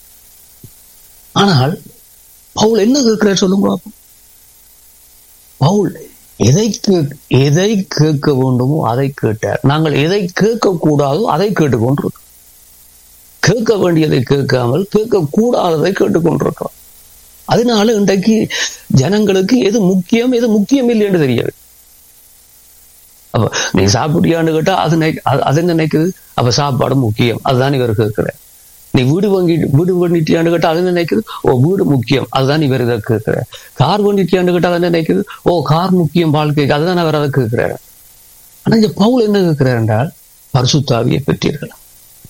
ஆனால் பவுல் என்ன கேட்கிறார் சொல்லுங்க பார்ப்போம் பவுல் எதை எதை கேட்க வேண்டுமோ அதை கேட்டார் நாங்கள் எதை கேட்க கூடாதோ அதை கேட்டுக்கொண்டிருக்கோம் கேட்க வேண்டியதை கேட்காமல் கேட்க கூடாததை கேட்டுக்கொண்டிருக்கிறோம் அதனால இன்றைக்கு ஜனங்களுக்கு எது முக்கியம் எது முக்கியம் இல்லைன்னு தெரியாது அப்ப நீ சாப்பிட்டியான்னு கேட்டா அது அது என்ன நினைக்குது அப்ப சாப்பாடு முக்கியம் அதுதான் இவர் கேட்கிற நீ வீடு வாங்கி வீடு பண்ணிட்டியான்னு கேட்டா அது நினைக்குது ஓ வீடு முக்கியம் அதுதான் இவர் இதை கேட்கிற கார் பண்ணிட்டியான்னு கேட்டா அதை நினைக்குது ஓ கார் முக்கியம் வாழ்க்கைக்கு அதுதான் அவர் அதை கேட்கிறாரு ஆனா இந்த பவுல் என்ன கேட்கிறார் என்றால் பரிசுத்தாவியை பெற்றீர்களா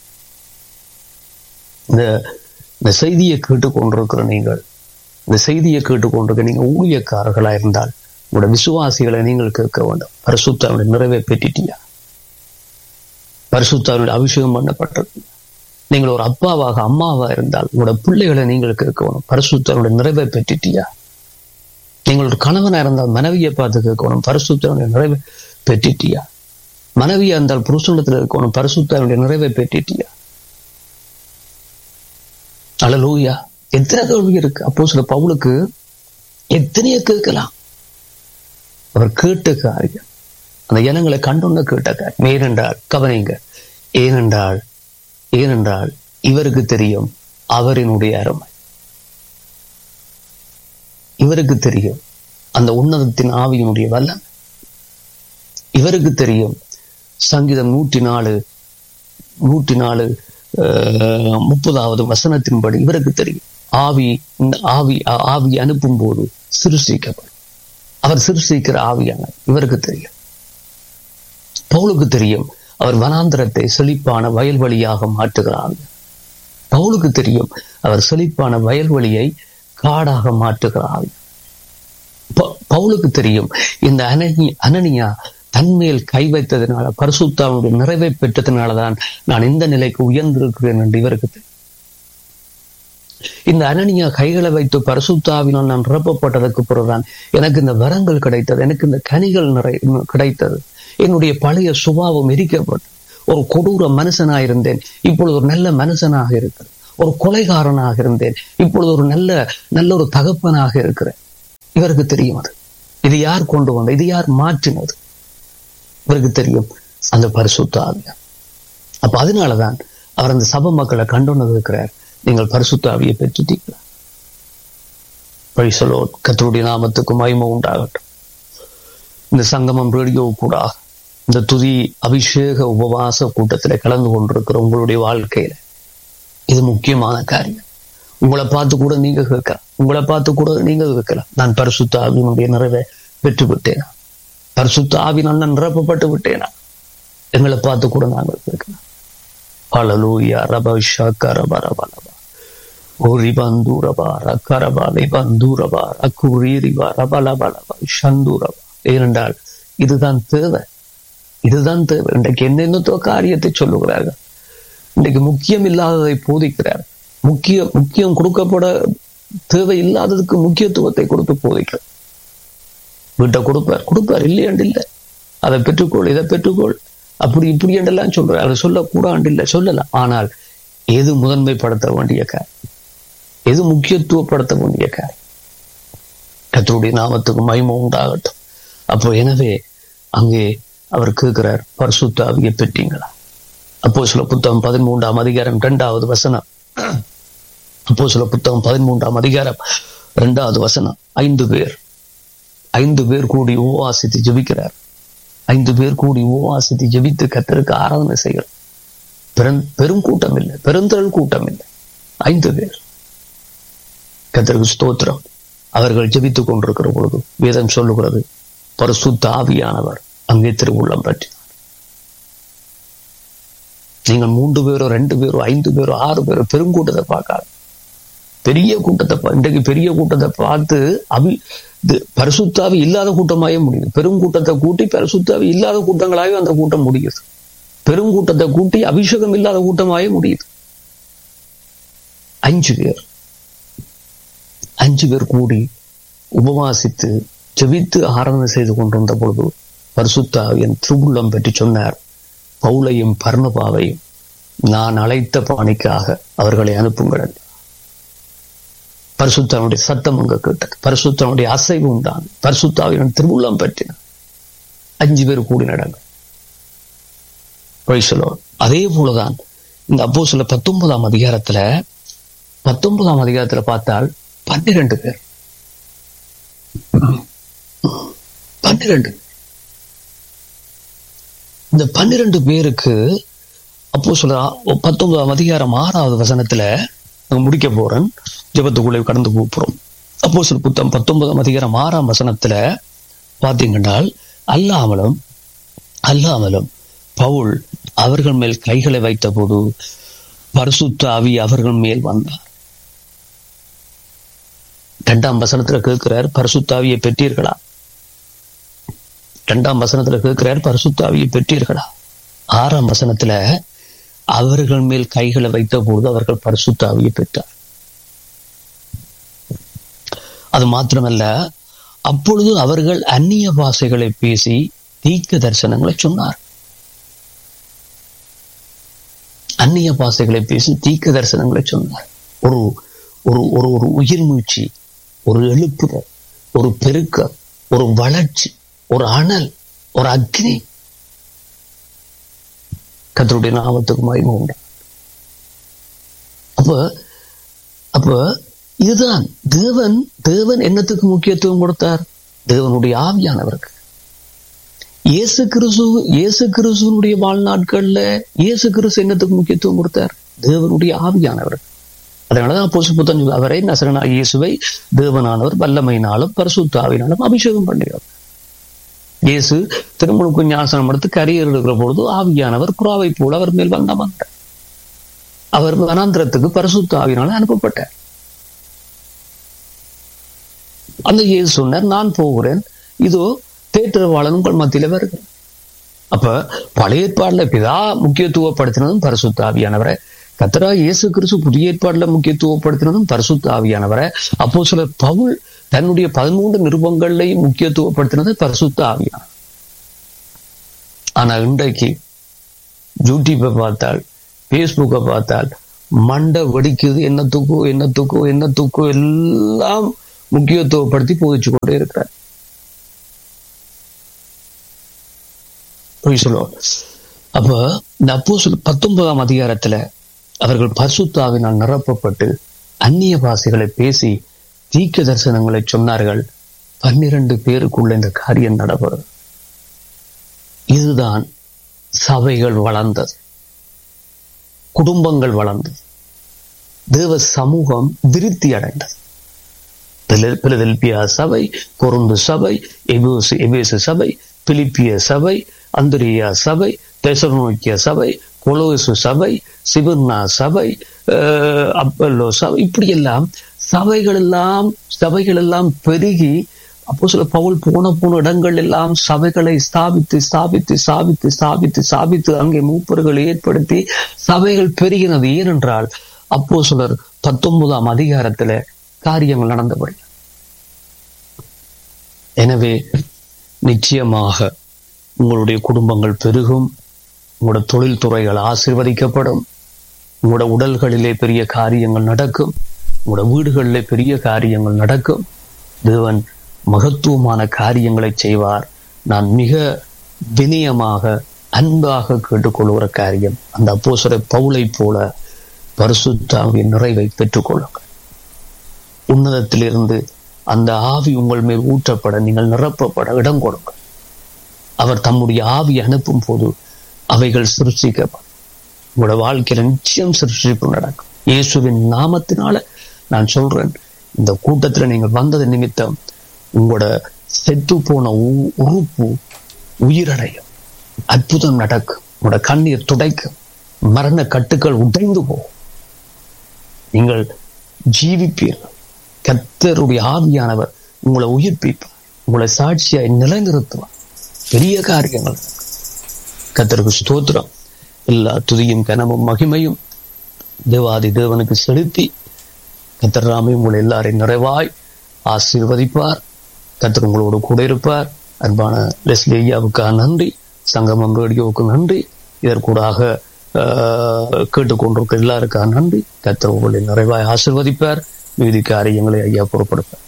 இந்த இந்த செய்தியை கேட்டுக்கொண்டிருக்கிற நீங்கள் இந்த செய்தியை கேட்டுக்கொண்டிருக்க நீங்க ஊழியக்காரர்களா இருந்தால் உங்களோட விசுவாசிகளை நீங்கள் கேட்க வேண்டும் பரிசுத்தாவுடைய நிறைவை பெற்றிட்டியா பரிசுத்தாவுடைய அபிஷேகம் பண்ணப்பட்டிருக்கு நீங்கள் ஒரு அப்பாவாக அம்மாவா இருந்தால் உங்களோட பிள்ளைகளை நீங்கள் கேட்கணும் பரிசுத்தாவுடைய நிறைவை பெற்றிட்டியா நீங்கள் ஒரு கணவனா இருந்தால் மனைவியை பார்த்து கேட்கணும் பரிசுத்தாவுடைய நிறைவை பெற்றிட்டியா மனைவியா இருந்தால் புருஷனத்துல இருக்கணும் பரிசுத்தாவுடைய நிறைவை பெற்றிட்டியா அழலூயா எத்தனை கேள்வி இருக்கு அப்போ சில பவுலுக்கு எத்தனையோ கேட்கலாம் அவர் கேட்ட காரியம் அந்த ஜனங்களை கண்டுள்ள கேட்ட காரியம் ஏனென்றால் கவனிங்க ஏனென்றால் ஏனென்றால் இவருக்கு தெரியும் அவரினுடைய அருமை இவருக்கு தெரியும் அந்த உன்னதத்தின் ஆவியினுடைய வல்லம் இவருக்கு தெரியும் சங்கீதம் நூற்றி நாலு நூற்றி நாலு முப்பதாவது வசனத்தின்படி இவருக்கு தெரியும் ஆவி ஆவி ஆவி அனுப்பும் போது சிருஷ்டிக்கப்படும் அவர் சிருஷ்டிக்கிற ஆவியான இவருக்கு தெரியும் பவுலுக்கு தெரியும் அவர் வனாந்திரத்தை செழிப்பான வயல்வெளியாக மாற்றுகிறார் பவுலுக்கு தெரியும் அவர் செழிப்பான வயல்வெளியை காடாக மாற்றுகிறார் ப- பவுலுக்கு தெரியும் இந்த அனனி அனனியா தன்மேல் கை வைத்ததினால பரிசுத்தாவுடைய நிறைவை பெற்றதினாலதான் நான் இந்த நிலைக்கு உயர்ந்திருக்கிறேன் என்று இவருக்கு தெரியும். இந்த அனனியா கைகளை வைத்து பரிசுத்தாவினால் நான் நிரப்பப்பட்டதற்கு பிறகுதான் எனக்கு இந்த வரங்கள் கிடைத்தது எனக்கு இந்த கனிகள் நிறை கிடைத்தது என்னுடைய பழைய சுபாவம் எரிக்கப்பட்டது ஒரு கொடூர மனுஷனாயிருந்தேன் இப்பொழுது ஒரு நல்ல மனுஷனாக இருக்கிறேன் ஒரு கொலைகாரனாக இருந்தேன் இப்பொழுது ஒரு நல்ல நல்ல ஒரு தகப்பனாக இருக்கிறேன் இவருக்கு தெரியும் அது இது யார் கொண்டு வந்தது இது யார் மாற்றினது இவருக்கு தெரியும் அந்த பரிசுத்த ஆவியார் அப்ப அதனாலதான் அவர் அந்த சபை மக்களை கண்டுணர்ந்து இருக்கிறார் நீங்கள் பரிசுத்த ஆவியை பெற்றுட்டீங்களா பழிசலோ கத்தருடைய நாமத்துக்கு மகிமை உண்டாகட்டும் இந்த சங்கமம் ரேடியோ கூட இந்த துதி அபிஷேக உபவாச கூட்டத்திலே கலந்து கொண்டிருக்கிற உங்களுடைய வாழ்க்கையில இது முக்கியமான காரியம் உங்களை பார்த்து கூட நீங்க கேட்கலாம் உங்களை பார்த்து கூட நீங்க கேட்கலாம் நான் பரிசுத்த ஆவியினுடைய நிறைவை பெற்று விட்டேனா பரிசுத்த ஆவினால் நான் நிரப்பப்பட்டு விட்டேனா எங்களை பார்த்து கூட நாங்கள் கேட்கலாம் ஹalleluya ரபஷா கரபரபலபா ஓரி பந்தூரபா ரக்கரபா லிபந்தூரபா ரக்குரீரிபா ரபலபலபா சந்தூரபா ஏனென்றால் இதுதான் தேவை இதுதான் தேவை இன்றைக்கு என்னென்னத்தோ காரியத்தை சொல்லுகிறார்கள் இன்றைக்கு முக்கியம் இல்லாததை போதிக்கிறார் முக்கிய முக்கியம் கொடுக்கப்பட தேவை இல்லாததுக்கு முக்கியத்துவத்தை கொடுத்து போதிக்கிறார் வீட்டை கொடுப்பார் கொடுப்பார் இல்லையாண்டு இல்லை அதை பெற்றுக்கொள் இதை பெற்றுக்கொள் அப்படி இப்படி என்றெல்லாம் சொல்றார் அதை சொல்லக்கூடாண்டு இல்லை சொல்லலாம் ஆனால் எது முதன்மைப்படுத்த வேண்டிய காரியம் எது முக்கியத்துவப்படுத்த வேண்டிய காரியம் கத்தருடைய நாமத்துக்கு மகிமை உண்டாகட்டும் அப்போ எனவே அங்கே அவர் கேட்கிறார் பரிசுத்த ஆவியை பெற்றீங்களா அப்போ சில புத்தகம் பதிமூன்றாம் அதிகாரம் இரண்டாவது வசனம் அப்போ சில புத்தகம் பதிமூன்றாம் அதிகாரம் இரண்டாவது வசனம் ஐந்து பேர் ஐந்து பேர் கூடி உபவாசித்து ஜெபிக்கிறார் ஐந்து பேர் கூடி உபவாசித்து ஜெபித்து கத்தருக்கு ஆராதனை செய்கிறார் பெரும் பெரும் கூட்டம் இல்லை பெருந்திரள் கூட்டம் இல்லை ஐந்து பேர் கத்தருக்கு ஸ்தோத்திரம் அவர்கள் ஜெபித்துக் கொண்டிருக்கிற பொழுது வேதம் சொல்லுகிறது பரிசுத்த ஆவியானவர் அங்கே திருவுள்ளம் பற்றினார் நீங்கள் மூன்று பேரோ ரெண்டு பேரோ ஐந்து பேரோ ஆறு பேரோ பெருங்கூட்டத்தை பார்க்காது பெரிய கூட்டத்தை பா- இன்றைக்கு பெரிய கூட்டத்தை பார்த்து அவி இது பரிசுத்தாவி இல்லாத கூட்டமாயே முடியுது பெருங்கூட்டத்தை கூட்டி பரிசுத்தாவி இல்லாத கூட்டங்களாகவே அந்த கூட்டம் முடியுது பெருங்கூட்டத்தை கூட்டி அபிஷேகம் இல்லாத கூட்டமாயே முடியுது அஞ்சு பேர் அஞ்சு பேர் கூடி உபவாசித்து ஜெபித்து ஆராதனை செய்து கொண்டிருந்த பொழுது பரிசுத்தாவியன் திருவுள்ளம் பற்றி சொன்னார் பவுலையும் பர்ணபாவையும் நான் அழைத்த பாணிக்காக அவர்களை அனுப்புங்கள் என்றார். பரிசுத்தாவுடைய சத்தம் அங்க கேட்டது பரிசுத்தாவுடைய அசைவு உண்டான் பரிசுத்தாவின் திருவுள்ளம் பற்றினார் அஞ்சு பேர் கூடி நடங்க Praise the Lord. அதே போலதான் இந்த அப்போ சில பத்தொன்பதாம் அதிகாரத்துல பத்தொன்பதாம் அதிகாரத்துல பார்த்தால் பன்னிரண்டு பேர் பன்னிரண்டு இந்த பன்னிரண்டு பேருக்கு அப்போ சொல்ல பத்தொன்பதாம் அதிகாரம் ஆறாவது வசனத்துல நான் முடிக்க போறேன் ஜெபத்துக்குள்ளே கடந்து போறோம் அப்போ சில புத்தம் பத்தொன்பதாம் அதிகாரம் ஆறாம் வசனத்துல பாத்தீங்கன்னா அல்லாமலும் அல்லாமலும் பவுல் அவர்கள் மேல் கைகளை வைத்த போது பரிசுத்த ஆவி அவர்கள் மேல் வந்தார் இரண்டாம் வசனத்துல கேட்கிறார் பரிசுத்தாவியை பெற்றீர்களா இரண்டாம் வசனத்துல கேட்கிறார் பரிசுத்தாவியை பெற்றீர்களா ஆறாம் வசனத்துல அவர்கள் மேல் கைகளை வைத்த பொழுது அவர்கள் பரிசுத்தாவியை பெற்றார் அது மாத்திரமல்ல அப்பொழுது அவர்கள் அந்நிய பாஷைகளை பேசி தீர்க்க தரிசனங்களை சொன்னார் அந்நிய பாஷைகளை பேசி தீர்க்க தரிசனங்களை சொன்னார் ஒரு ஒரு ஒரு ஒரு உயிர் மூச்சு ஒரு எழுப்புதல் ஒரு பெருக்கம் ஒரு வளர்ச்சி ஒரு அனல் ஒரு அக்னி கத்தருடைய நாமத்துக்கு மகிமை உண்டு அப்ப அப்ப இதுதான் தேவன் தேவன் என்னத்துக்கு முக்கியத்துவம் கொடுத்தார் தேவனுடைய ஆவியானவருக்கு இயேசு கிறிஸ்து இயேசு கிறிஸ்துவனுடைய வாழ்நாட்கள்ல இயேசு கிறிஸ்து என்னத்துக்கு முக்கியத்துவம் கொடுத்தார் தேவனுடைய ஆவியானவர் அதனாலதான் அப்போ புத்தன் அவரை நசரனா இயேசுவை தேவனானவர் வல்லமையினாலும் பரிசுத்தாவினாலும் அபிஷேகம் பண்ணுகிறார் இயேசு திருமணுக்கு ஞாசனம் எடுத்து கரியர் இருக்கிற பொழுது ஆவியானவர் புறாவை போல அவர் மேல் வந்தவன் அவர் வனாந்திரத்துக்கு பரிசுத்த ஆவியினால அனுப்பப்பட்டார் அந்த இயேசு சொன்னார் நான் போகிறேன் இதோ தேற்றவாளன் உங்கள் மத்தியில வருகிறேன் அப்ப பழைய ஏற்பாடுல பிதா முக்கியத்துவப்படுத்தினதும் பரிசுத்த ஆவியானவரை கத்தரா இயேசு கிறிஸ்து புதிய ஏற்பாடுல முக்கியத்துவப்படுத்தினதும் பரிசுத்த ஆவியானவரை அப்போ சில பவுல் தன்னுடைய பதிமூன்று நிருபங்கள்லையும் முக்கியத்துவப்படுத்தினது பரிசுத்த ஆவியானவர் ஆனா இன்றைக்கு யூடியூப்பை பார்த்தால் பேஸ்புக்கை பார்த்தால் மண்டை வெடிக்குது என்ன தூக்கு என்ன தூக்கு என்ன தூக்கு எல்லாம் முக்கியத்துவப்படுத்தி போதிச்சு கொண்டே இருக்கிறார் சொல்லுவோம் அப்ப இந்த அப்போ பத்தொன்பதாம் அதிகாரத்துல அவர்கள் பரிசுத்தாவினால் நிரப்பப்பட்டு அந்நிய பாஷைகளை பேசி தீக்க தரிசனங்களை சொன்னார்கள் பன்னிரண்டு பேருக்குள்ள இந்த காரியம் நடைபெறும் இதுதான் சபைகள் வளர்ந்தது குடும்பங்கள் வளர்ந்தது தேவ சமூகம் விருத்தி அடைந்தது பிலதெல்பியா சபை கொருந்து சபை எபேசு எபேசு சபை பிலிப்பிய சபை அந்திரியா சபை தெசனோக்கிய சபை கொலோசு சபை சிவர்ணா சபை அப்பல்லோ சபை இப்படியெல்லாம் சபைகள் எல்லாம் சபைகள் எல்லாம் பெருகி அப்போ சில பவுல் போன போன இடங்கள் எல்லாம் சபைகளை ஸ்தாபித்து ஸ்தாபித்து ஸ்தாபித்து ஸ்தாபித்து ஸ்தாபித்து அங்கே மூப்பர்களை ஏற்படுத்தி சபைகள் பெருகினது ஏனென்றால் அப்போ சிலர் பத்தொன்பதாம் அதிகாரத்துல காரியங்கள் நடந்தபடி எனவே நிச்சயமாக உங்களுடைய குடும்பங்கள் பெருகும் உங்களோட தொழில் துறைகள் ஆசிர்வதிக்கப்படும் உங்களோட உடல்களிலே பெரிய காரியங்கள் நடக்கும் உங்களோட வீடுகளிலே பெரிய காரியங்கள் நடக்கும் தேவன் மகத்துவமான காரியங்களை செய்வார் நான் மிக வினயமாக அன்பாக கேட்டுக்கொள்கிற காரியம் அந்த அப்போசர பவுளை போல பரிசுத்தாவின் நிறைவை பெற்றுக்கொள்ளுங்கள் உன்னதத்திலிருந்து அந்த ஆவி உங்கள் மேல் ஊற்றப்பட நீங்கள் நிரப்பப்பட இடம் கொடுங்கள் அவர் தம்முடைய ஆவி அனுப்பும் போது அவைகள் சிருஷ்டிக்கப்படும் உங்களோட வாழ்க்கையில நிச்சயம் சிருஷ்டிப்பு நடக்கும் இயேசுவின் நாமத்தினால நான் சொல்றேன் இந்த கூட்டத்துல நீங்கள் வந்தது நிமித்தம் உங்களோட செத்து போன உறுப்பு உயிரடையும் அற்புதம் நடக்கும் உங்களோட கண்ணீர் துடைக்கும் மரண கட்டுக்கள் உடைந்து போகும் நீங்கள் ஜீவிப்பீர்கள் கத்தருடைய ஆவியானவர் உங்களை உயிர்ப்பிப்பார் உங்களை சாட்சியாய் நிலைநிறுத்துவார் பெரிய காரியங்கள் கத்தருக்கு ஸ்தோத்திரம் எல்லா துதியும் கனமும் மகிமையும் தேவாதி தேவனுக்கு செலுத்தி கத்தர்ராமே உங்களை எல்லாரையும் நிறைவாய் ஆசீர்வதிப்பார் கத்தர் உங்களோடு கூட இருப்பார் அன்பான லெஸ்லி ஐயாவுக்காக நன்றி சங்கமம் ரேடியோவுக்கு நன்றி இதற்கூடாக கேட்டுக்கொண்டிருக்க எல்லாருக்காக நன்றி கத்தர் உங்களை நிறைவாய் ஆசிர்வதிப்பார் மீதி காரியங்களை ஐயா பொறுப்படுப்பார்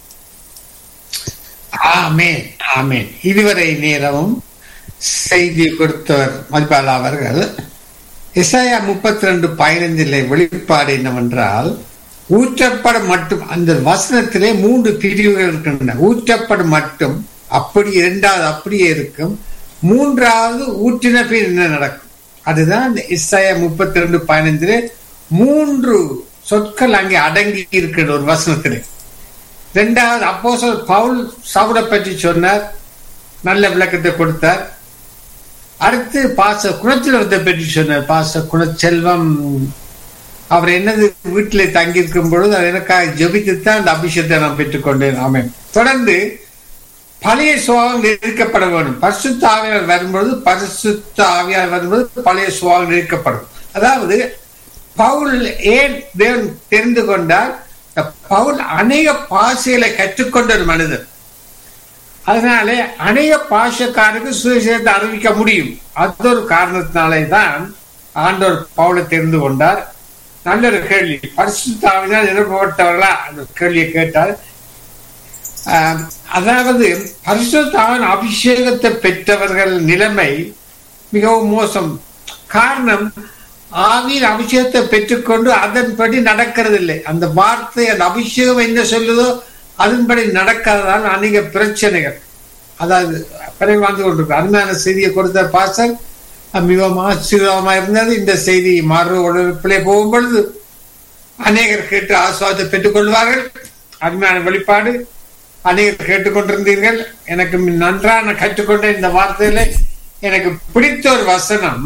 ஆமேன் ஆமேன் இதுவரை நேரமும் செய்தி கொடுத்தவர் மதிப்பாளா அவர்கள் இசாயா முப்பத்தி ரெண்டு பதினைஞ்சில் வெளிப்பாடு என்னவென்றால் ஊற்றப்பட மட்டும் அந்த வசனத்திலே மூன்று பிரிவுகள் இருக்கின்றன ஊற்றப்பட மட்டும் அப்படி இரண்டாவது அப்படியே இருக்கும் மூன்றாவது ஊற்றின பின் என்ன நடக்கும் அதுதான் இந்த இசாயா முப்பத்தி ரெண்டு பதினைஞ்சிலே மூன்று சொற்கள் அங்கே அடங்கி இருக்கிற ஒரு வசனத்திலே ரெண்டாவது அப்போ பவுல் சவுடை பற்றி சொன்னார் நல்ல விளக்கத்தை கொடுத்தார் அடுத்து பாச குணச்செல்வத்தை பற்றி சொன்னார் பாச குணச்செல்வம் அவர் என்னது வீட்டில் தங்கியிருக்கும் பொழுது அது எனக்காக ஜபித்து தான் அந்த அபிஷேகத்தை நான் பெற்றுக்கொண்டேன் ஆமேன் தொடர்ந்து பழைய சுவாகம் நிறுக்கப்பட வேண்டும் பரிசுத்த ஆவியார் வரும்பொழுது பரிசுத்த ஆவியார் வரும்போது பழைய சுவாகம் நிறுக்கப்படும் அதாவது பவுல் ஏன் தேவன் தெரிந்து கொண்டார் பவுல் அநேக பாஷைகளை கற்றுக்கொண்ட ஒரு மனிதன் அதனாலே அநேக பாஷக்காருக்கு சுவிசேஷத்தை அறிவிக்க முடியும் அது ஒரு காரணத்தினாலே தான் ஆண்டவர் பவுலை தெரிந்து கொண்டார் நல்ல ஒரு கேள்வி பரிசுத்தாவினால் நிரப்பப்பட்டவர்களா அந்த கேள்வியை கேட்டார் அதாவது பரிசுத்தாவின் அபிஷேகத்தை பெற்றவர்கள் நிலைமை மிகவும் மோசம் காரணம் ஆவியின் அபிஷேகத்தை பெற்றுக்கொண்டு அதன்படி நடக்கிறது இல்லை அந்த வார்த்தை அந்த அபிஷேகம் என்ன சொல்லுதோ அதன்படி நடக்காததால் அநேக பிரச்சனைகள் அதாவது பிறகு வந்து கொண்டிருக்கு அருமையான செய்தியை கொடுத்த பாசர் மிகவும் ஆசீர்வாதமா இருந்தது இந்த செய்தி மறு உடற்பிலே போகும் பொழுது அநேகர் கேட்டு ஆசுவாதத்தை பெற்றுக் கொள்வார்கள் அருமையான வெளிப்பாடு அநேகர் கேட்டுக்கொண்டிருந்தீர்கள் எனக்கு நன்றான கற்றுக்கொண்ட இந்த வார்த்தையில எனக்கு பிடித்த ஒரு வசனம்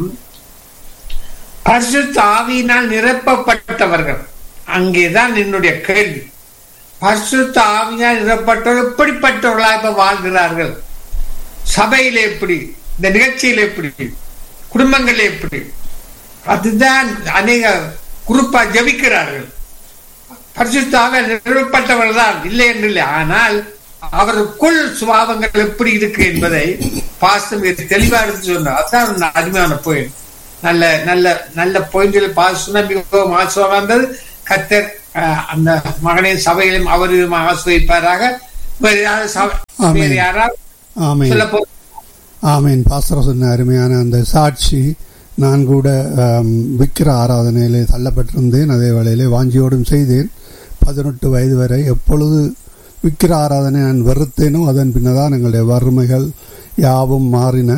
பரிசுத்த ஆவியினால் நிரப்பப்பட்டவர்கள் அங்கேதான் என்னுடைய கேள்வி பரிசுத்த ஆவியால் நிறப்பட்டவர்கள் எப்படிப்பட்டவர்களா இப்ப வாழ்கிறார்கள் சபையில எப்படி இந்த நிகழ்ச்சியில எப்படி குடும்பங்கள்ல எப்படி அதுதான் அநேக குரூப்பா ஜபிக்கிறார்கள் பரிசுத்தாக நிறுவப்பட்டவர்கள் தான் இல்லை என்று இல்லை ஆனால் அவருக்குள் சுபாவங்கள் எப்படி இருக்கு என்பதை பாஸ்தம் தெளிவா இருந்து சொன்னார் அதான் அருமையான பாயிண்ட் நல்ல நல்ல நல்ல பாயிண்டில் பாஸ் சொன்ன மிகவும் ஆசுவமா இருந்தது கத்தர் அந்த மகனின் சபையிலும் அவரும் ஆசிரியப்பாராக வேறு யாராவது வேறு யாராவது ஆமேன் சொல்ல போ ஆமேன் பாஸ்டர் சொன்ன அருமையான அந்த சாட்சி நான் கூட விக்கிர ஆராதனையிலே தள்ளப்பட்டிருந்தேன் அதே வேளையிலே வாஞ்சியோடும் செய்தேன் பதினெட்டு வயது வரை எப்பொழுது விக்கிர ஆராதனை நான் வெறுத்தேனோ அதன் பின்னதான் எங்களுடைய வறுமைகள் யாவும் மாறின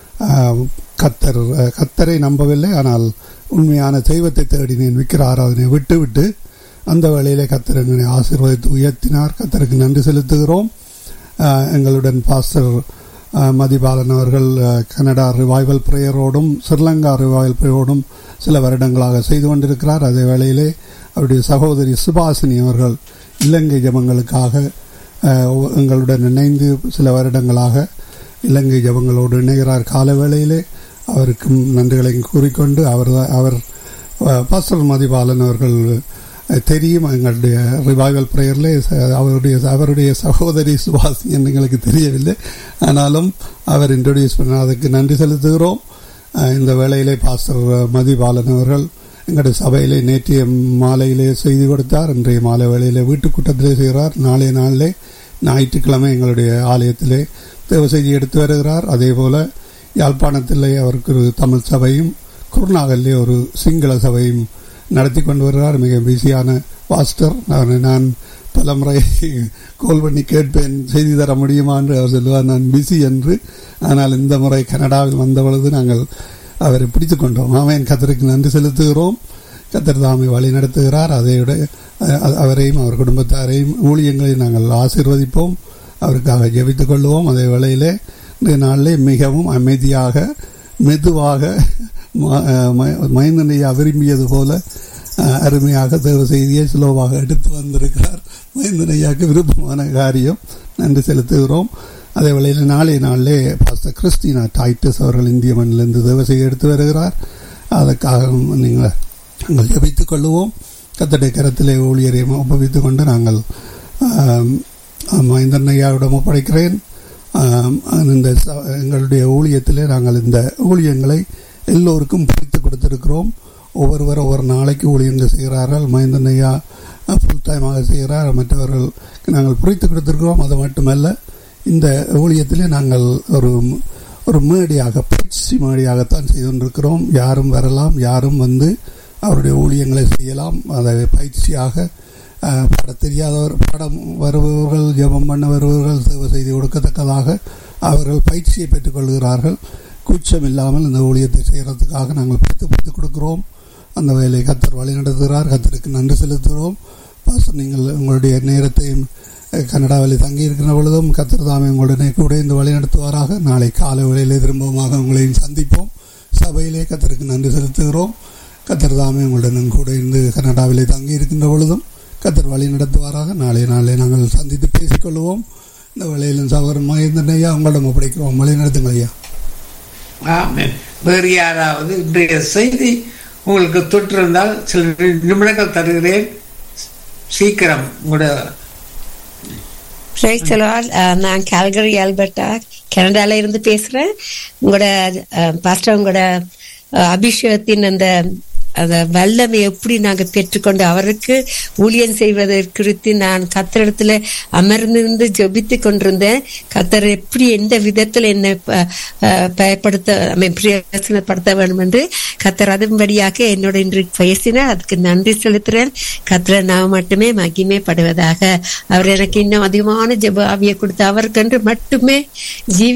கத்தர் கத்தரை நம்பவில்லை ஆனால் உண்மையான தெய்வத்தை தேடினேன் விக்கிர ஆராதனையை விட்டு விட்டு அந்த வேளையிலே கத்தர் எங்களை ஆசீர்வதித்து உயர்த்தினார் கத்தருக்கு நன்றி செலுத்துகிறோம் எங்களுடன் பாஸ்டர் மதிபாலன் அவர்கள் கனடா ரிவைவல் பிரேயரோடும் ஸ்ரீலங்கா ரிவைவல் பிரேயரோடும் சில வருடங்களாக செய்து கொண்டிருக்கிறார் அதே வேளையிலே அவருடைய சகோதரி சுபாசினி அவர்கள் இலங்கை ஜபங்களுக்காக எங்களுடன் இணைந்து சில வருடங்களாக இலங்கை ஜபங்களோடு இணைகிறார் கால வேளையிலே அவருக்கும் நன்றிகளை கூறிக்கொண்டு அவர் அவர் பாஸ்டர் மதிபாலன் அவர்கள் தெரியும் எங்களுடைய ரிவைவல் பிரேயர்ல அவருடைய அவருடைய சகோதரி சுபாஷ் என்று எங்களுக்கு தெரியவில்லை ஆனாலும் அவர் இன்ட்ரடியூஸ் பண்ண அதுக்கு நன்றி செலுத்துகிறோம் இந்த வேளையிலே பாஸ்டர் மதிபாலன் அவர்கள் எங்களுடைய சபையிலே நேற்றைய மாலையிலே செய்தி கொடுத்தார் இன்றைய மாலை வேளையிலே வீட்டு கூட்டத்திலே செய்கிறார் நாளைய நாளிலே ஞாயிற்றுக்கிழமை எங்களுடைய ஆலயத்திலே தேவ செய்தி எடுத்து வருகிறார் அதே போல யாழ்ப்பாணத்திலே அவருக்கு ஒரு தமிழ் சபையும் குருநாகல்லே ஒரு சிங்கள சபையும் நடத்தி கொண்டு வருகிறார் மிக பிஸியான பாஸ்டர் நான் நான் பல முறை கோல் பண்ணி கேட்பேன் செய்தி தர முடியுமா என்று அவர் சொல்லுவார் நான் பிஸி என்று ஆனால் இந்த முறை கனடாவில் வந்த பொழுது நாங்கள் அவரை பிடித்து கொண்டோம் ஆமையன் கத்தருக்கு நன்றி செலுத்துகிறோம் கத்தர் தாமை வழி நடத்துகிறார் அதைவிட அவரையும் அவர் குடும்பத்தாரையும் ஊழியங்களை நாங்கள் ஆசீர்வதிப்போம் அவருக்காக ஜெபித்துக் கொள்வோம் அதே வேளையிலே இன்றைய நாளிலே மிகவும் அமைதியாக மெதுவாக மைந்தனையா விரும்பியது போல அருமையாக தேவ செய்தியை சுலோவாக எடுத்து வந்திருக்கிறார் மைந்தனையாக்கு விருப்பமான காரியம் நன்றி செலுத்துகிறோம் அதே வேளையில் நாளைய நாளிலே பாஸ்டர் கிறிஸ்டினா டைட்டஸ் அவர்கள் இந்திய மண்ணிலிருந்து தேவ செய்தி எடுத்து வருகிறார் அதற்காக நீங்கள் நாங்கள் ஜபித்துக் கொள்ளுவோம் கத்தடை கரத்திலே ஊழியரை ஒப்புவித்துக் கொண்டு நாங்கள் மைந்தனையாவிடம் ஒப்படைக்கிறேன் இந்த எங்களுடைய ஊழியத்திலே நாங்கள் இந்த ஊழியங்களை எல்லோருக்கும் பிரித்து கொடுத்திருக்கிறோம் ஒவ்வொருவர் ஒவ்வொரு நாளைக்கு ஊழியங்கள் செய்கிறார்கள் மைந்தன் ஐயா ஃபுல் டைமாக செய்கிறார் மற்றவர்கள் நாங்கள் பிரித்து கொடுத்திருக்கிறோம் அது மட்டுமல்ல இந்த ஊழியத்திலே நாங்கள் ஒரு ஒரு மேடியாக பயிற்சி மேடியாகத்தான் செய்து கொண்டிருக்கிறோம் யாரும் வரலாம் யாரும் வந்து அவருடைய ஊழியங்களை செய்யலாம் அதை பயிற்சியாக பாட தெரியாதவர் பாடம் வருபவர்கள் ஜெபம் பண்ண வருபவர்கள் சேவை செய்து கொடுக்கத்தக்கதாக அவர்கள் பயிற்சியை பெற்றுக்கொள்கிறார்கள் கூச்சம் இல்லாமல் இந்த ஊழியத்தை செய்கிறதுக்காக நாங்கள் பிடித்து பிடித்து கொடுக்கிறோம் அந்த வேலையை கத்தர் வழி நடத்துகிறார் கத்தருக்கு நன்றி செலுத்துகிறோம் பாஸ்டர் நீங்கள் உங்களுடைய நேரத்தையும் கனடாவில் தங்கி இருக்கிற பொழுதும் கத்தர் தாமே உங்களுடனே கூட இந்த வழி நடத்துவாராக நாளை காலை வேளையிலே திரும்பமாக உங்களையும் சந்திப்போம் சபையிலே கத்தருக்கு நன்றி செலுத்துகிறோம் கத்தர் தாமே உங்களுடன் கூட இருந்து கனடாவிலே தங்கி இருக்கின்ற பொழுதும் கத்தர் வழி நடத்துவாராக நாளை நாளை நாங்கள் சந்தித்து பேசிக்கொள்வோம் இந்த வேளையிலும் சகோதரன் மகேந்திரன் ஐயா உங்களிடம் ஒப்படைக்கிறோம் வழி நடத்துங்கள் ஐயா ஆமென் வேறு யாராவது இன்றைய செய்தி உங்களுக்கு தொற்றிருந்தால் சில நிமிடங்கள் தருகிறேன் சீக்கிரம் உங்களோட பிரைஸ் நான் கால்கரி ஆல்பர்ட்டா கனடால இருந்து பேசுறேன் உங்களோட பாஸ்டர் உங்களோட அபிஷேகத்தின் அந்த அந்த வல்லமை எப்படி நாங்க பெற்றுக்கொண்டு அவருக்கு ஊழியம் செய்வதை குறித்து நான் கத்தரிடத்துல அமர்ந்திருந்து ஜபித்து கொண்டிருந்தேன் கத்தர் எப்படி எந்த விதத்துல என்னை பயப்படுத்த பிரயோசனப்படுத்த வேண்டும் என்று கத்தர் அதன்படியாக என்னோட இன்று பேசினார் அதுக்கு நன்றி செலுத்துறேன் கத்தரை நான் மட்டுமே மகிமைப்படுவதாக அவர் எனக்கு இன்னும் அதிகமான ஜப ஆவியை கொடுத்து அவருக்கென்று மட்டுமே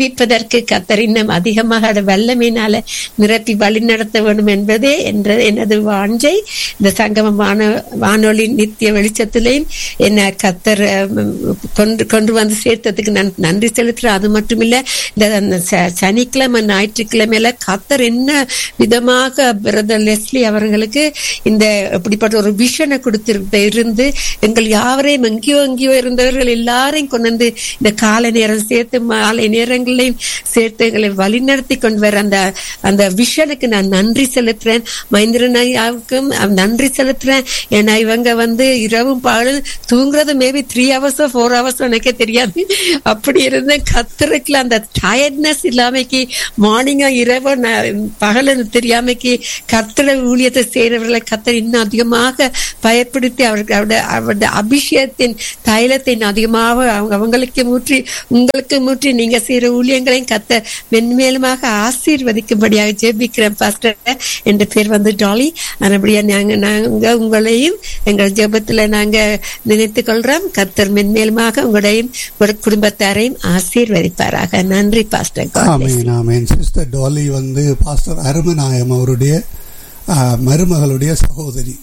ஜீவிப்பதற்கு கத்தர் இன்னும் அதிகமாக வல்லமையினால நிரப்பி வழி நடத்த வேண்டும் என்பதே என்ற எனது எனது வாஞ்சை இந்த சங்கம வான வானொலி நித்திய வெளிச்சத்திலையும் என்ன கத்தர் அஹ், கொண்டு கொண்டு வந்து சேர்த்ததுக்கு நான் நன்றி செலுத்துறேன் அது மட்டும் இல்ல இந்த அந்த ச- சனிக்கிழமை ஞாயிற்றுக்கிழமையில கத்தர் என்ன விதமாக பிரதர் லெஸ்லி அவர்களுக்கு இந்த இப்படிப்பட்ட ஒரு விஷனை கொடுத்திருந்த இருந்து எங்கள் யாவரையும் எங்கேயோ எங்கேயோ இருந்தவர்கள் எல்லாரையும் கொண்டு வந்து இந்த காலை நேரம் சேர்த்து மாலை நேரங்களையும் சேர்த்து எங்களை வழிநடத்தி கொண்டு வர அந்த அந்த விஷனுக்கு நான் நன்றி செலுத்துறேன் மகேந்திரன் ஐயாவுக்கும் நன்றி செலுத்துறேன் ஏன்னா இவங்க வந்து இரவும் பாடு தூங்குறது மேபி த்ரீ ஹவர்ஸோ ஃபோர் ஹவர்ஸோ எனக்கே தெரியாது அப்படி இருந்த கத்துறதுக்குள்ள அந்த டயர்ட்னஸ் இல்லாமக்கி மார்னிங்கா இரவோ பகல தெரியாமக்கி கத்திர ஊழியத்தை செய்யறவர்களை கத்தர் இன்னும் அதிகமாக பயப்படுத்தி அவருக்கு அவருடைய அவருடைய அபிஷேகத்தின் தைலத்தை இன்னும் அதிகமாக அவங்க அவங்களுக்கு மூற்றி உங்களுக்கு மூற்றி நீங்க செய்யற ஊழியங்களையும் கத்த மென்மேலுமாக ஆசீர்வதிக்கும்படியாக ஜெபிக்கிறேன் பாஸ்டர் என்ற பேர் வந்து டாலி அதுபடியா நாங்க நாங்க உங்களையும் எங்கள் ஜெபத்துல நாங்க நினைத்துக் கொள்றோம் கத்தர் மென்மேலுமாக உங்களையும் உங்கள் குடும்பத்தாரையும் ஆசீர்வதிப்பாராக நன்றி பாஸ்டர் God bless you. ஆமேன் ஆமேன் சிஸ்டர் டாலி வந்து பாஸ்டர் அருமநாயம் அவருடைய ஆ, மருமகளுடைய சகோதரி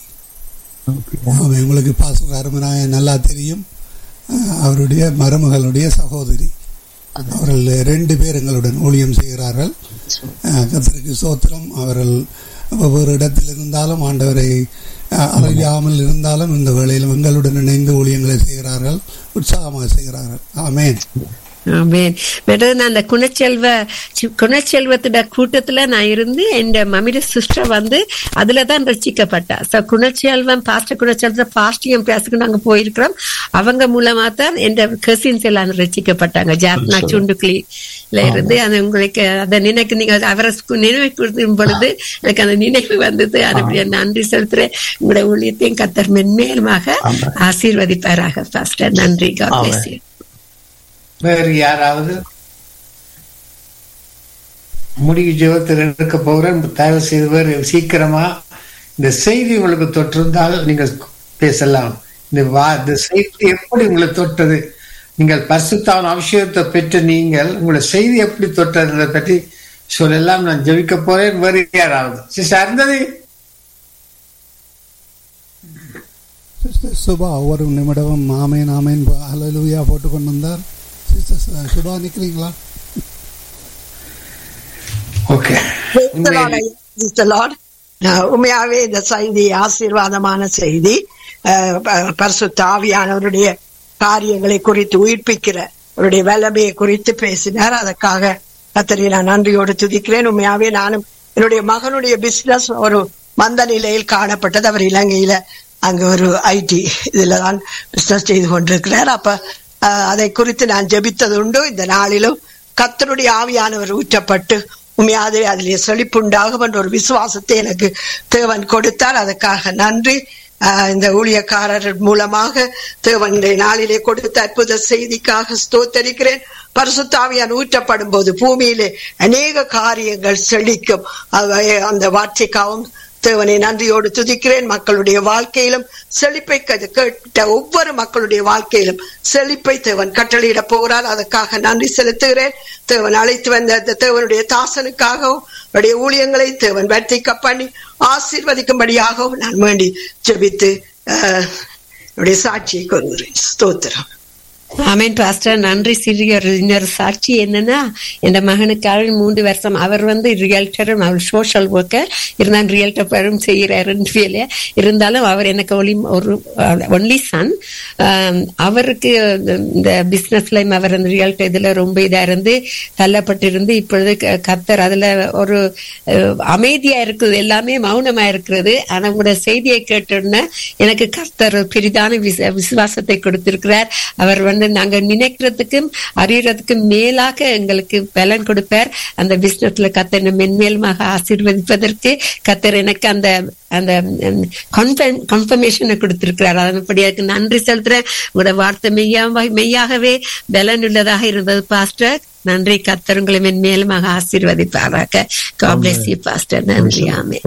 ஆமாம் உங்களுக்கு பாஸ்டர் அருமநாயம் நல்லா தெரியும் ஆ, அவருடைய மருமகளுடைய சகோதரி அவர்கள் ரெண்டு பேர் எங்களுடன் ஊழியம் செய்கிறார்கள் ஆ, கர்த்தருக்கு சோத்திரம் அவர்கள் ஒவ்வொரு இடத்தில் இருந்தாலும் ஆண்டவரை ஆ, அறியாமல் இருந்தாலும் இந்த வேளையிலும் எங்களுடன் இணைந்து ஊழியங்களை செய்கிறார்கள் உற்சாகமாக செய்கிறார்கள் ஆமேன் ஆமென் மேடம் நான் அந்த குணச்செல்வ சி- குணச்செல்வத்தோட கூட்டத்துல நான் இருந்து என் மம்மியோட சிஸ்டர் வந்து அதுல தான் ரசிக்கப்பட்டா சோ குணச்செல்வம் பாஸ்டர் குணச்செல்வம் பாஸ்டியம் பேசுக்கு நாங்க போயிருக்கிறோம் அவங்க மூலமா தான் என் கசின்ஸ் எல்லாம் ரசிக்கப்பட்டாங்க ஜாப்னா சுண்டுக்குழில இருந்து அது உங்களுக்கு அதை நினைக்க நீங்க அவரை ஸ்கு- நினைவு கூறும் பொழுது எனக்கு அந்த நினைவு வந்தது அதுபடியா நன்றி செலுத்துறேன் உங்களுடைய ஊழியத்தையும் கத்தர் மென்மேலுமாக ஆசீர்வதிப்பாராக பாஸ்டர் நன்றி God bless you. வேறு யாராவது முடிவு ஜெபத்தில் இருக்க போகிறேன் தயவு செய்து வேறு சீக்கிரமா இந்த செய்தி உங்களுக்கு தொற்றிருந்தால் நீங்கள் பேசலாம் இந்த வா இந்த செய்தி எப்படி உங்களை தொட்டது நீங்கள் பரிசுத்தான அபிஷேகத்தை பெற்று நீங்கள் உங்களை செய்தி எப்படி தொட்டதை பற்றி சொல்லலாம் நான் ஜெபிக்க போறேன் வேறு யாராவது சிஸ்டர் அருந்ததி சிஸ்டர் சுபா ஒரு நிமிடம் ஆமேன் ஆமேன் அலலுயா போட்டு கொண்டு வந்தார் சிஸ்டர் சுபா நிற்கிறீங்களா okay Praise the Lord. Praise the Lord. அஹ் உண்மையாவே இந்த செய்தி ஆசீர்வாதமான செய்தி அஹ் ப- பரிசுத்த ஆவியானவருடைய காரியங்களை குறித்து உயிர்ப்பிக்கிற அவருடைய வல்லமையை குறித்து பேசினார் அதற்காக கத்தரை நான் நன்றியோடு துதிக்கிறேன் உண்மையாவே நானும் என்னுடைய மகனுடைய பிசினஸ் ஒரு மந்த நிலையில் காணப்பட்டது அவர் இலங்கையில அங்க ஒரு ஐடி இதுல தான் பிசினஸ் செய்து கொண்டிருக்கிறார் அப்ப அஹ், அதை குறித்து நான் ஜெபித்தது உண்டு இந்த நாளிலும் கத்தருடைய ஆவியானவர் ஊற்றப்பட்டு உண்மையாதே அதிலே செழிப்புண்டாகும் என்ற ஒரு விசுவாசத்தை எனக்கு தேவன் கொடுத்தார் அதற்காக நன்றி ஆஹ் இந்த ஊழியக்காரர் மூலமாக தேவன் இந்த நாளிலே கொடுத்த அற்புத செய்திக்காக ஸ்தோத்தரிக்கிறேன் பரிசுத்தாவியான் ஊற்றப்படும் போது பூமியிலே அநேக காரியங்கள் செழிக்கும் அவை அந்த வார்த்தைக்காகவும் தேவனை நன்றியோடு துதிக்கிறேன் மக்களுடைய வாழ்க்கையிலும் செழிப்பை க- கேட்ட ஒவ்வொரு மக்களுடைய வாழ்க்கையிலும் செழிப்பை தேவன் கட்டளையிட போகிறார் அதற்காக நன்றி செலுத்துகிறேன் தேவன் அழைத்து வந்த அந்த தேவனுடைய தாசனுக்காகவும் அவருடைய ஊழியங்களை தேவன் வர்த்திக்க பண்ணி ஆசீர்வதிக்கும்படியாகவும் நான் வேண்டி ஜெபித்து ஆஹ், என்னுடைய சாட்சியை கூறுகிறேன் ஸ்தோத்திரம் ஆமேன் பாஸ்டர் நன்றி சிறிய ஒரு இன்னொரு சாட்சி என்னன்னா என் மகனுக்காக மூன்று வருஷம் அவர் வந்து ரியல்டரும் அவர் சோஷியல் ஒர்க்கர் இருந்தாலும் ரியல்டரும் செய்கிறாரு வேலையா இருந்தாலும் அவர் எனக்கு ஒளி ஒரு ஒன்லி சன் அவருக்கு இந்த பிசினஸ்லயும் அவர் அந்த ரியல்டர் இதுல ரொம்ப இதா இருந்து தள்ளப்பட்டிருந்து இப்பொழுது க- கத்தர் அதுல ஒரு அஹ், அமைதியா இருக்குது எல்லாமே மௌனமா இருக்கிறது ஆனா உங்களோட செய்தியை கேட்டோன்னே எனக்கு கர்த்தர் ஒரு பெரிதான விச- விசுவாசத்தை கொடுத்திருக்கிறார் அவர் வந்து நாங்க நினைக்கிறதுக்கும் அறியறதுக்கும் மேலாக எங்களுக்கு பலன் கொடுப்பார் அந்த பிசினஸ்ல கத்தர் மென்மேலுமாக ஆசீர்வதிப்பதற்கு கத்தர் எனக்கு அந்த அந்த கன்ஃபர்மேஷனை கொடுத்திருக்கிறார் அதன்படியாக்கு நன்றி செலுத்துறேன் உங்களோட வார்த்தை மெய்யாவ மெய்யாகவே பலன் உள்ளதாக இருந்தது பாஸ்டர் நன்றி கத்தர் உங்களை மென்மேலுமாக ஆசீர்வதிப்பாராக God bless you பாஸ்டர் நன்றி ஆமே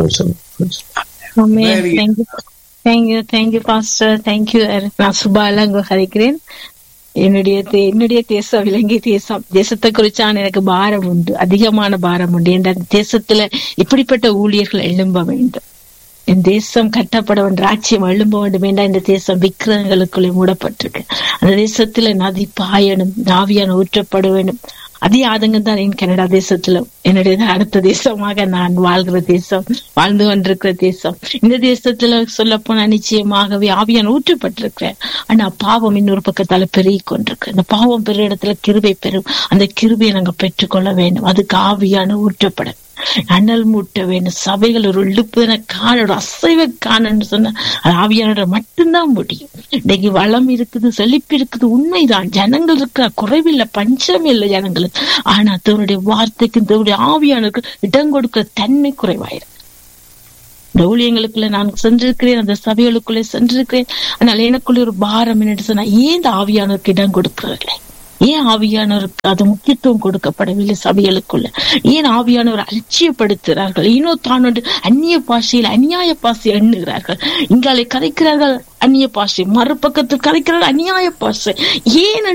Amen. Very- Thank you. Thank you. Thank you, Pastor. Thank you. நான் சுபாலா அங்க கதைக்கிறேன் என்னுடைய தே- என்னுடைய தேசம் இலங்கை தேசம் தேசத்தை குறிச்சான எனக்கு பாரம் உண்டு அதிகமான பாரம் உண்டு என்ற தேசத்துல இப்படிப்பட்ட ஊழியர்கள் எழும்ப வேண்டும் என் தேசம் கட்டப்பட வேண்டும் ராட்சியம் எழும்ப வேண்டும் என்றால் இந்த தேசம் விக்கிரகங்களுக்குள்ளே மூடப்பட்டிருக்கு அந்த தேசத்துல நதி பாயணும் நாவியான ஊற்றப்பட வேண்டும் அதே ஆதங்கம் தான் என் கனடா தேசத்துல என்னுடைய அடுத்த தேசமாக நான் வாழ்கிற தேசம் வாழ்ந்து கொண்டிருக்கிற தேசம் இந்த தேசத்துல சொல்ல போனா நிச்சயமாகவே ஆவியான் ஊற்றப்பட்டிருக்கிறேன் ஆனா பாவம் இன்னொரு பக்கத்தால பெருகி கொண்டிருக்கு அந்த பாவம் பெரிய இடத்துல கிருபை பெறும் அந்த கிருபையை நாங்க பெற்றுக்கொள்ள வேண்டும் அதுக்கு ஆவியான ஊற்றப்பட அனல் மூட்ட வேணும் சபைகள் ஒரு இழுப்புதன காண ஒரு அசைவ காணன்னு சொன்ன அது ஆவியானோட மட்டும்தான் முடியும் இன்னைக்கு வளம் இருக்குது செழிப்பு இருக்குது உண்மைதான் ஜனங்கள் இருக்கிற குறைவில்லை பஞ்சம் இல்லை ஜனங்களுக்கு ஆனா தன்னுடைய வார்த்தைக்கு தன்னுடைய ஆவியானுக்கு இடம் கொடுக்கிற தன்மை குறைவாயிருக்கு இந்த ஊழியங்களுக்குள்ள நான் சென்றிருக்கிறேன் அந்த சபைகளுக்குள்ளே சென்றிருக்கிறேன் ஆனால் எனக்குள்ள ஒரு பாரம் என்னன்னு சொன்னா ஏன் இந்த ஆவியானருக்கு இடம் கொடுக்கிறதில்லை ஏன் ஆவியானவருக்கு அது முக்கியத்துவம் கொடுக்கப்படவில்லை சபைகளுக்குள்ள ஏன் ஆவியானவர் அலட்சியப்படுத்துகிறார்கள் இன்னோ தான் ஒன்று அந்நிய பாஷையில் அந்நியாய பாஷை எண்ணுகிறார்கள் இங்காலே கதைக்கிறார்கள் அந்நிய பாஷை மறுபக்கத்தில் கதைக்கிறார்கள் அந்நியாய பாஷை ஏன்